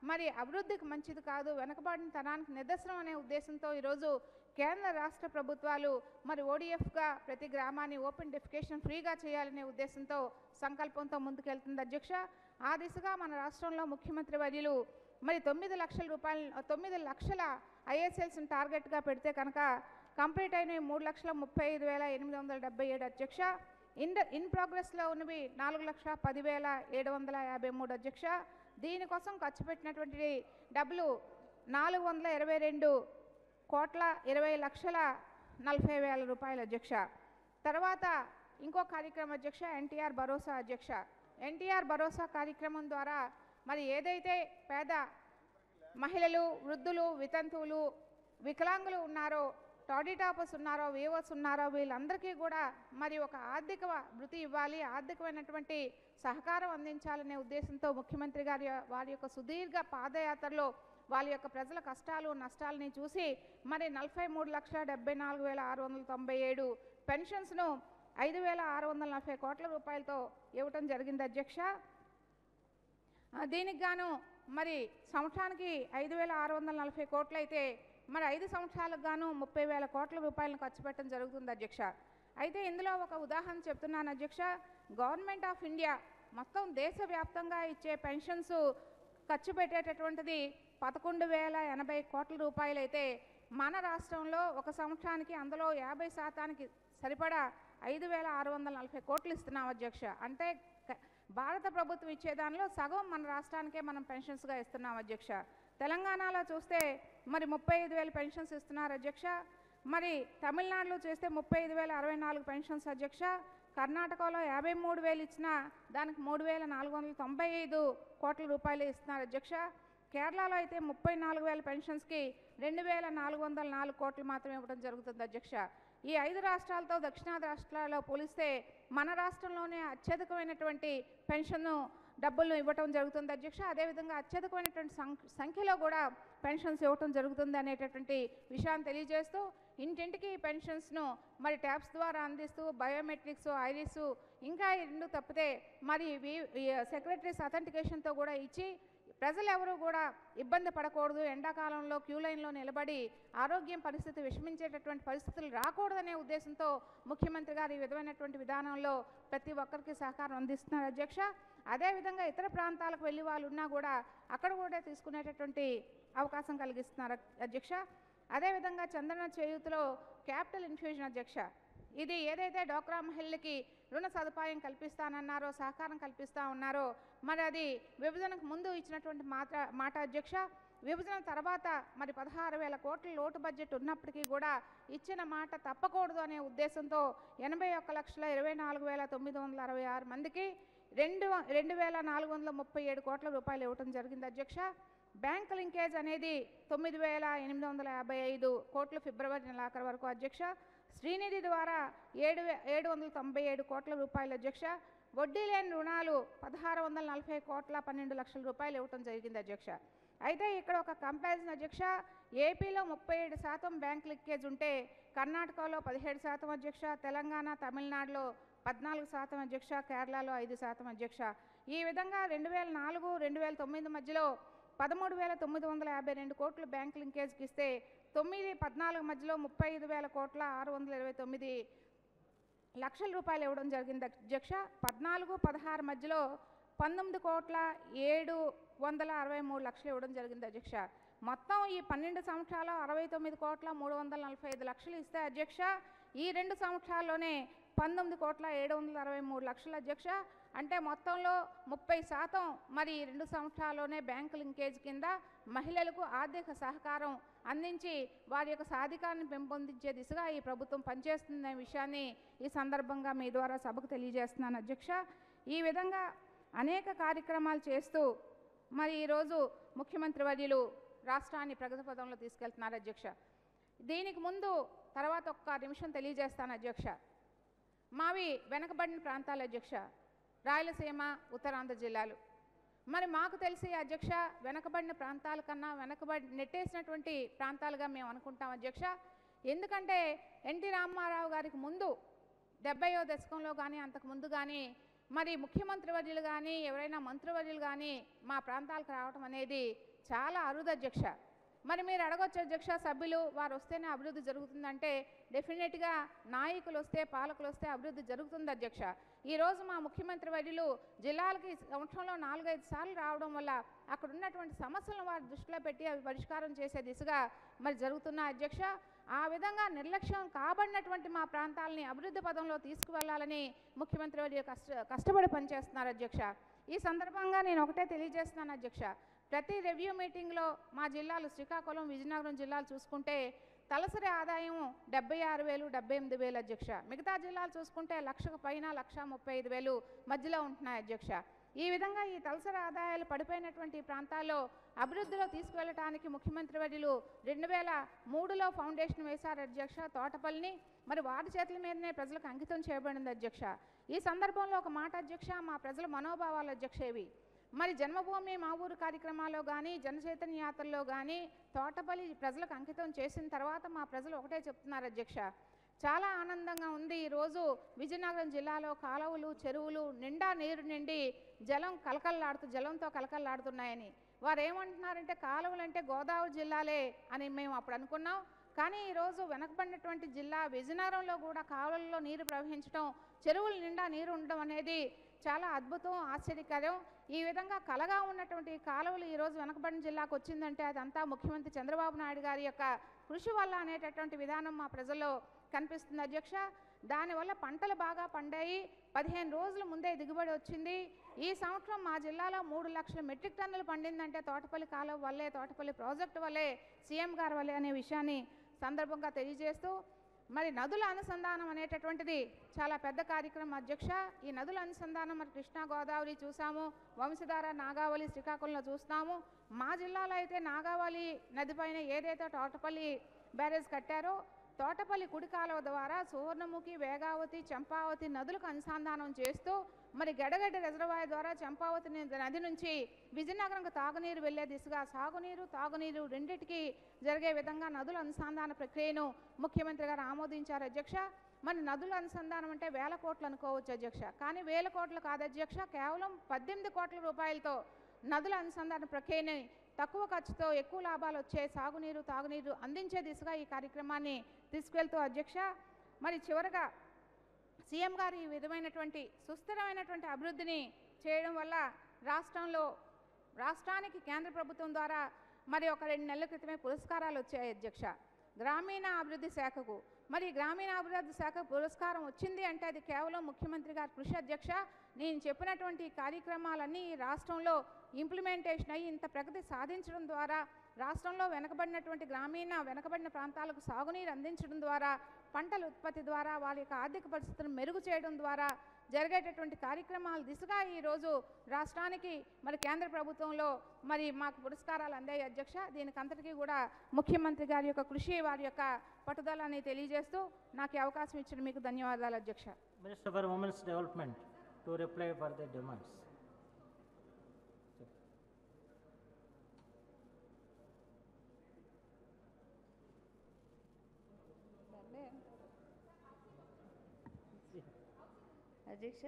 Speaker 4: మరి అభివృద్ధికి మంచిది కాదు వెనకబడిన తరానికి నిదర్శనం అనే ఉద్దేశంతో ఈరోజు కేంద్ర రాష్ట్ర ప్రభుత్వాలు మరి ఓడిఎఫ్గా ప్రతి గ్రామాన్ని ఓపెన్ డెఫికేషన్ ఫ్రీగా చేయాలనే ఉద్దేశంతో సంకల్పంతో ముందుకెళ్తుంది అధ్యక్ష ఆ దిశగా మన రాష్ట్రంలో ముఖ్యమంత్రి వర్యులు మరి తొమ్మిది లక్షల రూపాయలు తొమ్మిది లక్షల ఐఎస్ఎల్స్ని టార్గెట్గా పెడితే కనుక కంప్లీట్ అయినవి మూడు లక్షల ముప్పై ఐదు వేల ఎనిమిది వందల డెబ్బై ఏడు అధ్యక్ష ఇన్ ఇన్ ప్రోగ్రెస్లో ఉన్నవి నాలుగు లక్షల పదివేల ఏడు వందల యాభై మూడు అధ్యక్ష దీనికోసం ఖర్చు పెట్టినటువంటి డబ్బులు నాలుగు వందల ఇరవై రెండు కోట్ల ఇరవై లక్షల నలభై వేల రూపాయల అధ్యక్ష తర్వాత ఇంకో కార్యక్రమం అధ్యక్ష ఎన్టీఆర్ భరోసా అధ్యక్ష ఎన్టీఆర్ భరోసా కార్యక్రమం ద్వారా మరి ఏదైతే పేద మహిళలు వృద్ధులు వితంతువులు వికలాంగులు ఉన్నారో టాడీ టాపర్స్ ఉన్నారో వీవర్స్ ఉన్నారో వీళ్ళందరికీ కూడా మరి ఒక ఆర్థిక వృత్తి ఇవ్వాలి ఆర్థికమైనటువంటి సహకారం అందించాలనే ఉద్దేశంతో ముఖ్యమంత్రి గారి వారి యొక్క సుదీర్ఘ పాదయాత్రలో వాళ్ళ యొక్క ప్రజల కష్టాలు నష్టాలని చూసి మరి నలభై మూడు లక్షల డెబ్బై నాలుగు వేల ఆరు వందల తొంభై ఏడు పెన్షన్స్ను ఐదు వేల ఆరు వందల నలభై కోట్ల రూపాయలతో ఇవ్వటం జరిగింది అధ్యక్ష ఆ, దీనికి గాను మరి సంవత్సరానికి ఐదు వేల ఆరు వందల నలభై కోట్లు అయితే మరి ఐదు సంవత్సరాలకు గాను ముప్పై వేల కోట్ల రూపాయలను ఖర్చు పెట్టడం జరుగుతుంది అధ్యక్ష అయితే ఇందులో ఒక ఉదాహరణ చెప్తున్నాను అధ్యక్ష గవర్నమెంట్ ఆఫ్ ఇండియా మొత్తం దేశవ్యాప్తంగా ఇచ్చే పెన్షన్స్ ఖర్చు పెట్టేటటువంటిది పదకొండు వేల ఎనభై కోట్ల రూపాయలైతే మన రాష్ట్రంలో ఒక సంవత్సరానికి అందులో యాభై శాతానికి సరిపడా ఐదు వేల ఆరు వందల నలభై కోట్లు ఇస్తున్నాం అధ్యక్ష అంటే క- భారత ప్రభుత్వం ఇచ్చే దానిలో సగం మన రాష్ట్రానికే మనం పెన్షన్స్గా ఇస్తున్నాం అధ్యక్ష తెలంగాణలో చూస్తే మరి ముప్పై ఐదు వేల పెన్షన్స్ ఇస్తున్నారు అధ్యక్ష మరి తమిళనాడులో చేస్తే ముప్పై ఐదు వేల అరవై నాలుగు పెన్షన్స్ అధ్యక్ష కర్ణాటకలో యాభై మూడు వేలు ఇచ్చినా దానికి మూడు వేల నాలుగు వందల తొంభై ఐదు కోట్ల రూపాయలు ఇస్తున్నారు అధ్యక్ష కేరళలో అయితే ముప్పై నాలుగు వేల పెన్షన్స్కి రెండు వేల నాలుగు వందల నాలుగు కోట్లు మాత్రమే ఇవ్వడం జరుగుతుంది అధ్యక్ష ఈ ఐదు రాష్ట్రాలతో దక్షిణాది రాష్ట్రాలలో పోలిస్తే మన రాష్ట్రంలోనే అత్యధికమైనటువంటి పెన్షన్ డబ్బులను ఇవ్వటం జరుగుతుంది అధ్యక్ష అదేవిధంగా అత్యధికమైనటువంటి సంఖ్- సంఖ్యలో కూడా పెన్షన్స్ ఇవ్వటం జరుగుతుంది అనేటటువంటి విషయాన్ని తెలియజేస్తూ ఇంటింటికి ఈ పెన్షన్స్ను మరి ట్యాబ్స్ ద్వారా అందిస్తూ బయోమెట్రిక్స్ ఐరిస్ ఇంకా ఈ రెండు తప్పితే మరి సెక్రటరీస్ అథెంటికేషన్తో కూడా ఇచ్చి ప్రజలు ఎవరు కూడా ఇబ్బంది పడకూడదు ఎండాకాలంలో క్యూ లైన్లో నిలబడి ఆరోగ్యం పరిస్థితి విషమించేటటువంటి పరిస్థితులు రాకూడదనే ఉద్దేశంతో ముఖ్యమంత్రి గారు ఈ విధమైనటువంటి విధానంలో ప్రతి ఒక్కరికి సహకారం అందిస్తున్నారు అధ్యక్ష అదేవిధంగా ఇతర ప్రాంతాలకు వెళ్ళి వాళ్ళు ఉన్నా కూడా అక్కడ కూడా తీసుకునేటటువంటి అవకాశం కలిగిస్తున్నారు అధ్యక్ష అదేవిధంగా చంద్రన చేయూతలో క్యాపిటల్ ఇన్ఫ్యూజన్ అధ్యక్ష ఇది ఏదైతే డోక్రా మహిళలకి రుణ సదుపాయం కల్పిస్తానన్నారో సహకారం కల్పిస్తా ఉన్నారో మరి అది విభజనకు ముందు ఇచ్చినటువంటి మాట మాట అధ్యక్ష విభజన తర్వాత మరి పదహారు వేల కోట్ల లోటు బడ్జెట్ ఉన్నప్పటికీ కూడా ఇచ్చిన మాట తప్పకూడదు అనే ఉద్దేశంతో ఎనభై ఒక్క లక్షల ఇరవై నాలుగు వేల తొమ్మిది వందల అరవై ఆరు మందికి రెండు వ- రెండు వేల నాలుగు వందల ముప్పై ఏడు కోట్ల రూపాయలు ఇవ్వటం జరిగింది అధ్యక్ష బ్యాంక్ లింకేజ్ అనేది తొమ్మిది వేల ఎనిమిది వందల యాభై ఐదు కోట్లు ఫిబ్రవరి నెలాఖరు వరకు అధ్యక్ష శ్రీనిధి ద్వారా ఏడు వే- ఏడు వందల తొంభై ఏడు కోట్ల రూపాయలు అధ్యక్ష వడ్డీ లేని రుణాలు పదహారు వందల నలభై కోట్ల పన్నెండు లక్షల రూపాయలు ఇవ్వటం జరిగింది అధ్యక్ష అయితే ఇక్కడ ఒక కంపారిజన్ అధ్యక్ష ఏపీలో ముప్పై ఏడు శాతం బ్యాంక్ లింకేజ్ ఉంటే కర్ణాటకలో పదిహేడు శాతం అధ్యక్ష తెలంగాణ తమిళనాడులో పద్నాలుగు శాతం అధ్యక్ష కేరళలో ఐదు శాతం అధ్యక్ష ఈ విధంగా రెండు వేల నాలుగు రెండు వేల తొమ్మిది మధ్యలో పదమూడు వేల తొమ్మిది వందల యాభై రెండు కోట్లు బ్యాంక్ లింకేజ్కి ఇస్తే తొమ్మిది పద్నాలుగు మధ్యలో ముప్పై ఐదు వేల కోట్ల ఆరు వందల ఇరవై తొమ్మిది లక్షల రూపాయలు ఇవ్వడం జరిగింది అధ్యక్ష పద్నాలుగు పదహారు మధ్యలో పంతొమ్మిది కోట్ల ఏడు వందల అరవై మూడు లక్షలు ఇవ్వడం జరిగింది అధ్యక్ష మొత్తం ఈ పన్నెండు సంవత్సరాలు అరవై తొమ్మిది కోట్ల మూడు వందల నలభై ఐదు లక్షలు ఇస్తే అధ్యక్ష ఈ రెండు సంవత్సరాల్లోనే పంతొమ్మిది కోట్ల ఏడు వందల అరవై మూడు లక్షల అధ్యక్ష అంటే మొత్తంలో ముప్పై శాతం మరి ఈ రెండు సంవత్సరాల్లోనే బ్యాంకు లింకేజ్ కింద మహిళలకు ఆర్థిక సహకారం అందించి వారి యొక్క సాధికారాన్ని పెంపొందించే దిశగా ఈ ప్రభుత్వం పనిచేస్తుందనే విషయాన్ని ఈ సందర్భంగా మీ ద్వారా సభకు తెలియజేస్తున్నాను అధ్యక్ష ఈ విధంగా అనేక కార్యక్రమాలు చేస్తూ మరి ఈరోజు ముఖ్యమంత్రి వర్యులు రాష్ట్రాన్ని ప్రగతి పదంలో తీసుకెళ్తున్నారు అధ్యక్ష దీనికి ముందు తర్వాత ఒక్క నిమిషం తెలియజేస్తాను అధ్యక్ష మావి వెనకబడిన ప్రాంతాల అధ్యక్ష రాయలసీమ ఉత్తరాంధ్ర జిల్లాలు మరి మాకు తెలిసి అధ్యక్ష వెనకబడిన ప్రాంతాల కన్నా వెనకబడి నెట్టేసినటువంటి ప్రాంతాలుగా మేము అనుకుంటాం అధ్యక్ష ఎందుకంటే ఎన్టీ రామారావు గారికి ముందు డెబ్బయో దశకంలో కానీ అంతకు ముందు కానీ మరి ముఖ్యమంత్రి వర్యులు కానీ ఎవరైనా మంత్రివర్యులు కానీ మా ప్రాంతాలకు రావడం అనేది చాలా అరుదు అధ్యక్ష మరి మీరు అడగొచ్చు అధ్యక్ష సభ్యులు వారు వస్తేనే అభివృద్ధి జరుగుతుందంటే డెఫినెట్గా నాయకులు వస్తే పాలకులు వస్తే అభివృద్ధి జరుగుతుంది అధ్యక్ష ఈరోజు మా ముఖ్యమంత్రి వర్యులు జిల్లాలకి సంవత్సరంలో నాలుగైదు సార్లు రావడం వల్ల అక్కడ ఉన్నటువంటి సమస్యలను వారి దృష్టిలో పెట్టి అవి పరిష్కారం చేసే దిశగా మరి జరుగుతున్న అధ్యక్ష ఆ విధంగా నిర్లక్ష్యం కాబడినటువంటి మా ప్రాంతాలని అభివృద్ధి పదంలో తీసుకువెళ్లాలని ముఖ్యమంత్రి వారి కష్ట కష్టపడి పనిచేస్తున్నారు అధ్యక్ష ఈ సందర్భంగా నేను ఒకటే తెలియజేస్తున్నాను అధ్యక్ష ప్రతి రివ్యూ మీటింగ్లో మా జిల్లాలు శ్రీకాకుళం విజయనగరం జిల్లాలు చూసుకుంటే తలసరి ఆదాయం డెబ్బై ఆరు వేలు డెబ్బై ఎనిమిది వేలు అధ్యక్ష మిగతా జిల్లాలు చూసుకుంటే లక్షకు పైన లక్ష ముప్పై ఐదు వేలు మధ్యలో ఉంటున్నాయి అధ్యక్ష ఈ విధంగా ఈ తలసరి ఆదాయాలు పడిపోయినటువంటి ఈ ప్రాంతాల్లో అభివృద్ధిలో తీసుకువెళ్ళటానికి ముఖ్యమంత్రి వర్యులు రెండు వేల మూడులో ఫౌండేషన్ వేశారు అధ్యక్ష తోటపల్లిని మరి వారి చేతుల మీదనే ప్రజలకు అంకితం చేయబడింది అధ్యక్ష ఈ సందర్భంలో ఒక మాట అధ్యక్ష మా ప్రజల మనోభావాలు అధ్యక్ష ఇవి మరి జన్మభూమి మా ఊరు కార్యక్రమాల్లో కానీ జనచైతన్య యాత్రల్లో కానీ తోటపల్లి ప్రజలకు అంకితం చేసిన తర్వాత మా ప్రజలు ఒకటే చెప్తున్నారు అధ్యక్ష చాలా ఆనందంగా ఉంది ఈరోజు విజయనగరం జిల్లాలో కాలువలు చెరువులు నిండా నీరు నిండి జలం కలకల్లాడుతూ జలంతో కలకల్లాడుతున్నాయని వారు ఏమంటున్నారంటే కాలువలు అంటే గోదావరి జిల్లాలే అని మేము అప్పుడు అనుకున్నాం కానీ ఈరోజు వెనకబడినటువంటి జిల్లా విజయనగరంలో కూడా కాలువల్లో నీరు ప్రవహించడం చెరువుల నిండా నీరు ఉండడం అనేది చాలా అద్భుతం ఆశ్చర్యకరం ఈ విధంగా కలగా ఉన్నటువంటి ఈ కాలువలు ఈరోజు వెనకబడిన జిల్లాకు వచ్చిందంటే అదంతా ముఖ్యమంత్రి చంద్రబాబు నాయుడు గారి యొక్క కృషి వల్ల అనేటటువంటి విధానం మా ప్రజల్లో కనిపిస్తుంది అధ్యక్ష దానివల్ల పంటలు బాగా పండాయి పదిహేను రోజుల ముందే దిగుబడి వచ్చింది ఈ సంవత్సరం మా జిల్లాలో మూడు లక్షల మెట్రిక్ టన్నులు పండిందంటే తోటపల్లి కాలువ వల్లే తోటపల్లి ప్రాజెక్టు వల్లే సీఎం గారి వల్లే అనే విషయాన్ని సందర్భంగా తెలియజేస్తూ మరి నదుల అనుసంధానం అనేటటువంటిది చాలా పెద్ద కార్యక్రమం అధ్యక్ష ఈ నదుల అనుసంధానం మరి కృష్ణా గోదావరి చూసాము వంశధార నాగావళి శ్రీకాకుళంలో చూస్తాము మా జిల్లాలో అయితే నాగావళి నదిపైన ఏదైతే తోటపల్లి బ్యారేజ్ కట్టారో తోటపల్లి కుడి కాలువ ద్వారా సువర్ణముఖి వేగావతి చంపావతి నదులకు అనుసంధానం చేస్తూ మరి గడగడ్డ రిజర్వాయర్ ద్వారా చంపావతి ని- నది నుంచి విజయనగరంకు తాగునీరు వెళ్లే దిశగా సాగునీరు తాగునీరు రెండింటికి జరిగే విధంగా నదుల అనుసంధాన ప్రక్రియను ముఖ్యమంత్రి గారు ఆమోదించారు అధ్యక్ష మరి నదుల అనుసంధానం అంటే వేల కోట్లు అనుకోవచ్చు అధ్యక్ష కానీ వేల కోట్లు కాదు అధ్యక్ష కేవలం పద్దెనిమిది కోట్ల రూపాయలతో నదుల అనుసంధాన ప్రక్రియని తక్కువ ఖర్చుతో ఎక్కువ లాభాలు వచ్చే సాగునీరు తాగునీరు అందించే దిశగా ఈ కార్యక్రమాన్ని తీసుకువెళ్తూ అధ్యక్ష మరి చివరగా సీఎం గారు ఈ విధమైనటువంటి సుస్థిరమైనటువంటి అభివృద్ధిని చేయడం వల్ల రాష్ట్రంలో రాష్ట్రానికి కేంద్ర ప్రభుత్వం ద్వారా మరి ఒక రెండు నెలల క్రితమే పురస్కారాలు వచ్చాయి అధ్యక్ష గ్రామీణ అభివృద్ధి శాఖకు మరి గ్రామీణ అభివృద్ధి శాఖ పురస్కారం వచ్చింది అంటే అది కేవలం ముఖ్యమంత్రి గారి కృషి అధ్యక్ష నేను చెప్పినటువంటి ఈ కార్యక్రమాలన్నీ ఈ రాష్ట్రంలో ఇంప్లిమెంటేషన్ అయ్యి ఇంత ప్రగతి సాధించడం ద్వారా రాష్ట్రంలో వెనకబడినటువంటి గ్రామీణ వెనకబడిన ప్రాంతాలకు సాగునీరు అందించడం ద్వారా పంటల ఉత్పత్తి ద్వారా వారి యొక్క ఆర్థిక పరిస్థితులను మెరుగు చేయడం ద్వారా జరిగేటటువంటి కార్యక్రమాల దిశగా ఈరోజు రాష్ట్రానికి మరి కేంద్ర ప్రభుత్వంలో మరి మాకు పురస్కారాలు అందాయి అధ్యక్ష దీనికి అంతటికీ కూడా ముఖ్యమంత్రి గారి యొక్క కృషి వారి యొక్క పట్టుదలని తెలియజేస్తూ నాకు ఈ అవకాశం ఇచ్చిన మీకు ధన్యవాదాలు అధ్యక్ష
Speaker 3: Minister for Women's Development to reply for the demands.
Speaker 5: అధ్యక్ష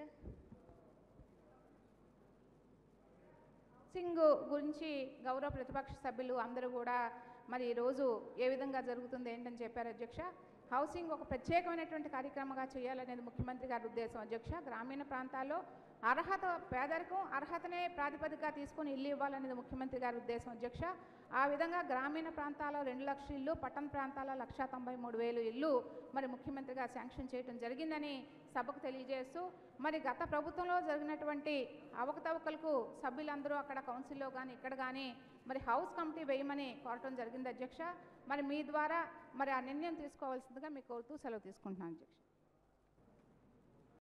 Speaker 4: సింగ్ గురించి గౌరవ ప్రతిపక్ష సభ్యులు అందరూ కూడా మరి ఈరోజు ఏ విధంగా జరుగుతుంది ఏంటని చెప్పారు అధ్యక్ష హౌసింగ్ ఒక ప్రత్యేకమైనటువంటి కార్యక్రమంగా చేయాలనేది ముఖ్యమంత్రి గారి ఉద్దేశం అధ్యక్ష గ్రామీణ ప్రాంతాల్లో అర్హత పేదరికం అర్హతనే ప్రాతిపదికగా తీసుకొని ఇల్లు ఇవ్వాలనేది ముఖ్యమంత్రి గారి ఉద్దేశం అధ్యక్ష ఆ విధంగా గ్రామీణ ప్రాంతాల్లో రెండు లక్షల ఇల్లు పట్టణ ప్రాంతాల్లో లక్ష తొంభై మూడు వేలు ఇల్లు మరి ముఖ్యమంత్రి గారు శాంక్షన్ చేయడం జరిగిందని సభకు తెలియజేస్తూ మరి గత ప్రభుత్వంలో జరిగినటువంటి అవకతవకలకు సభ్యులందరూ అక్కడ కౌన్సిల్లో కానీ ఇక్కడ కానీ మరి హౌస్ కమిటీ వేయమని కోరటం జరిగింది అధ్యక్ష మరి మీ ద్వారా మరి ఆ నిర్ణయం తీసుకోవాల్సిందిగా మీకు కోరుతూ సెలవు తీసుకుంటున్నాను అధ్యక్ష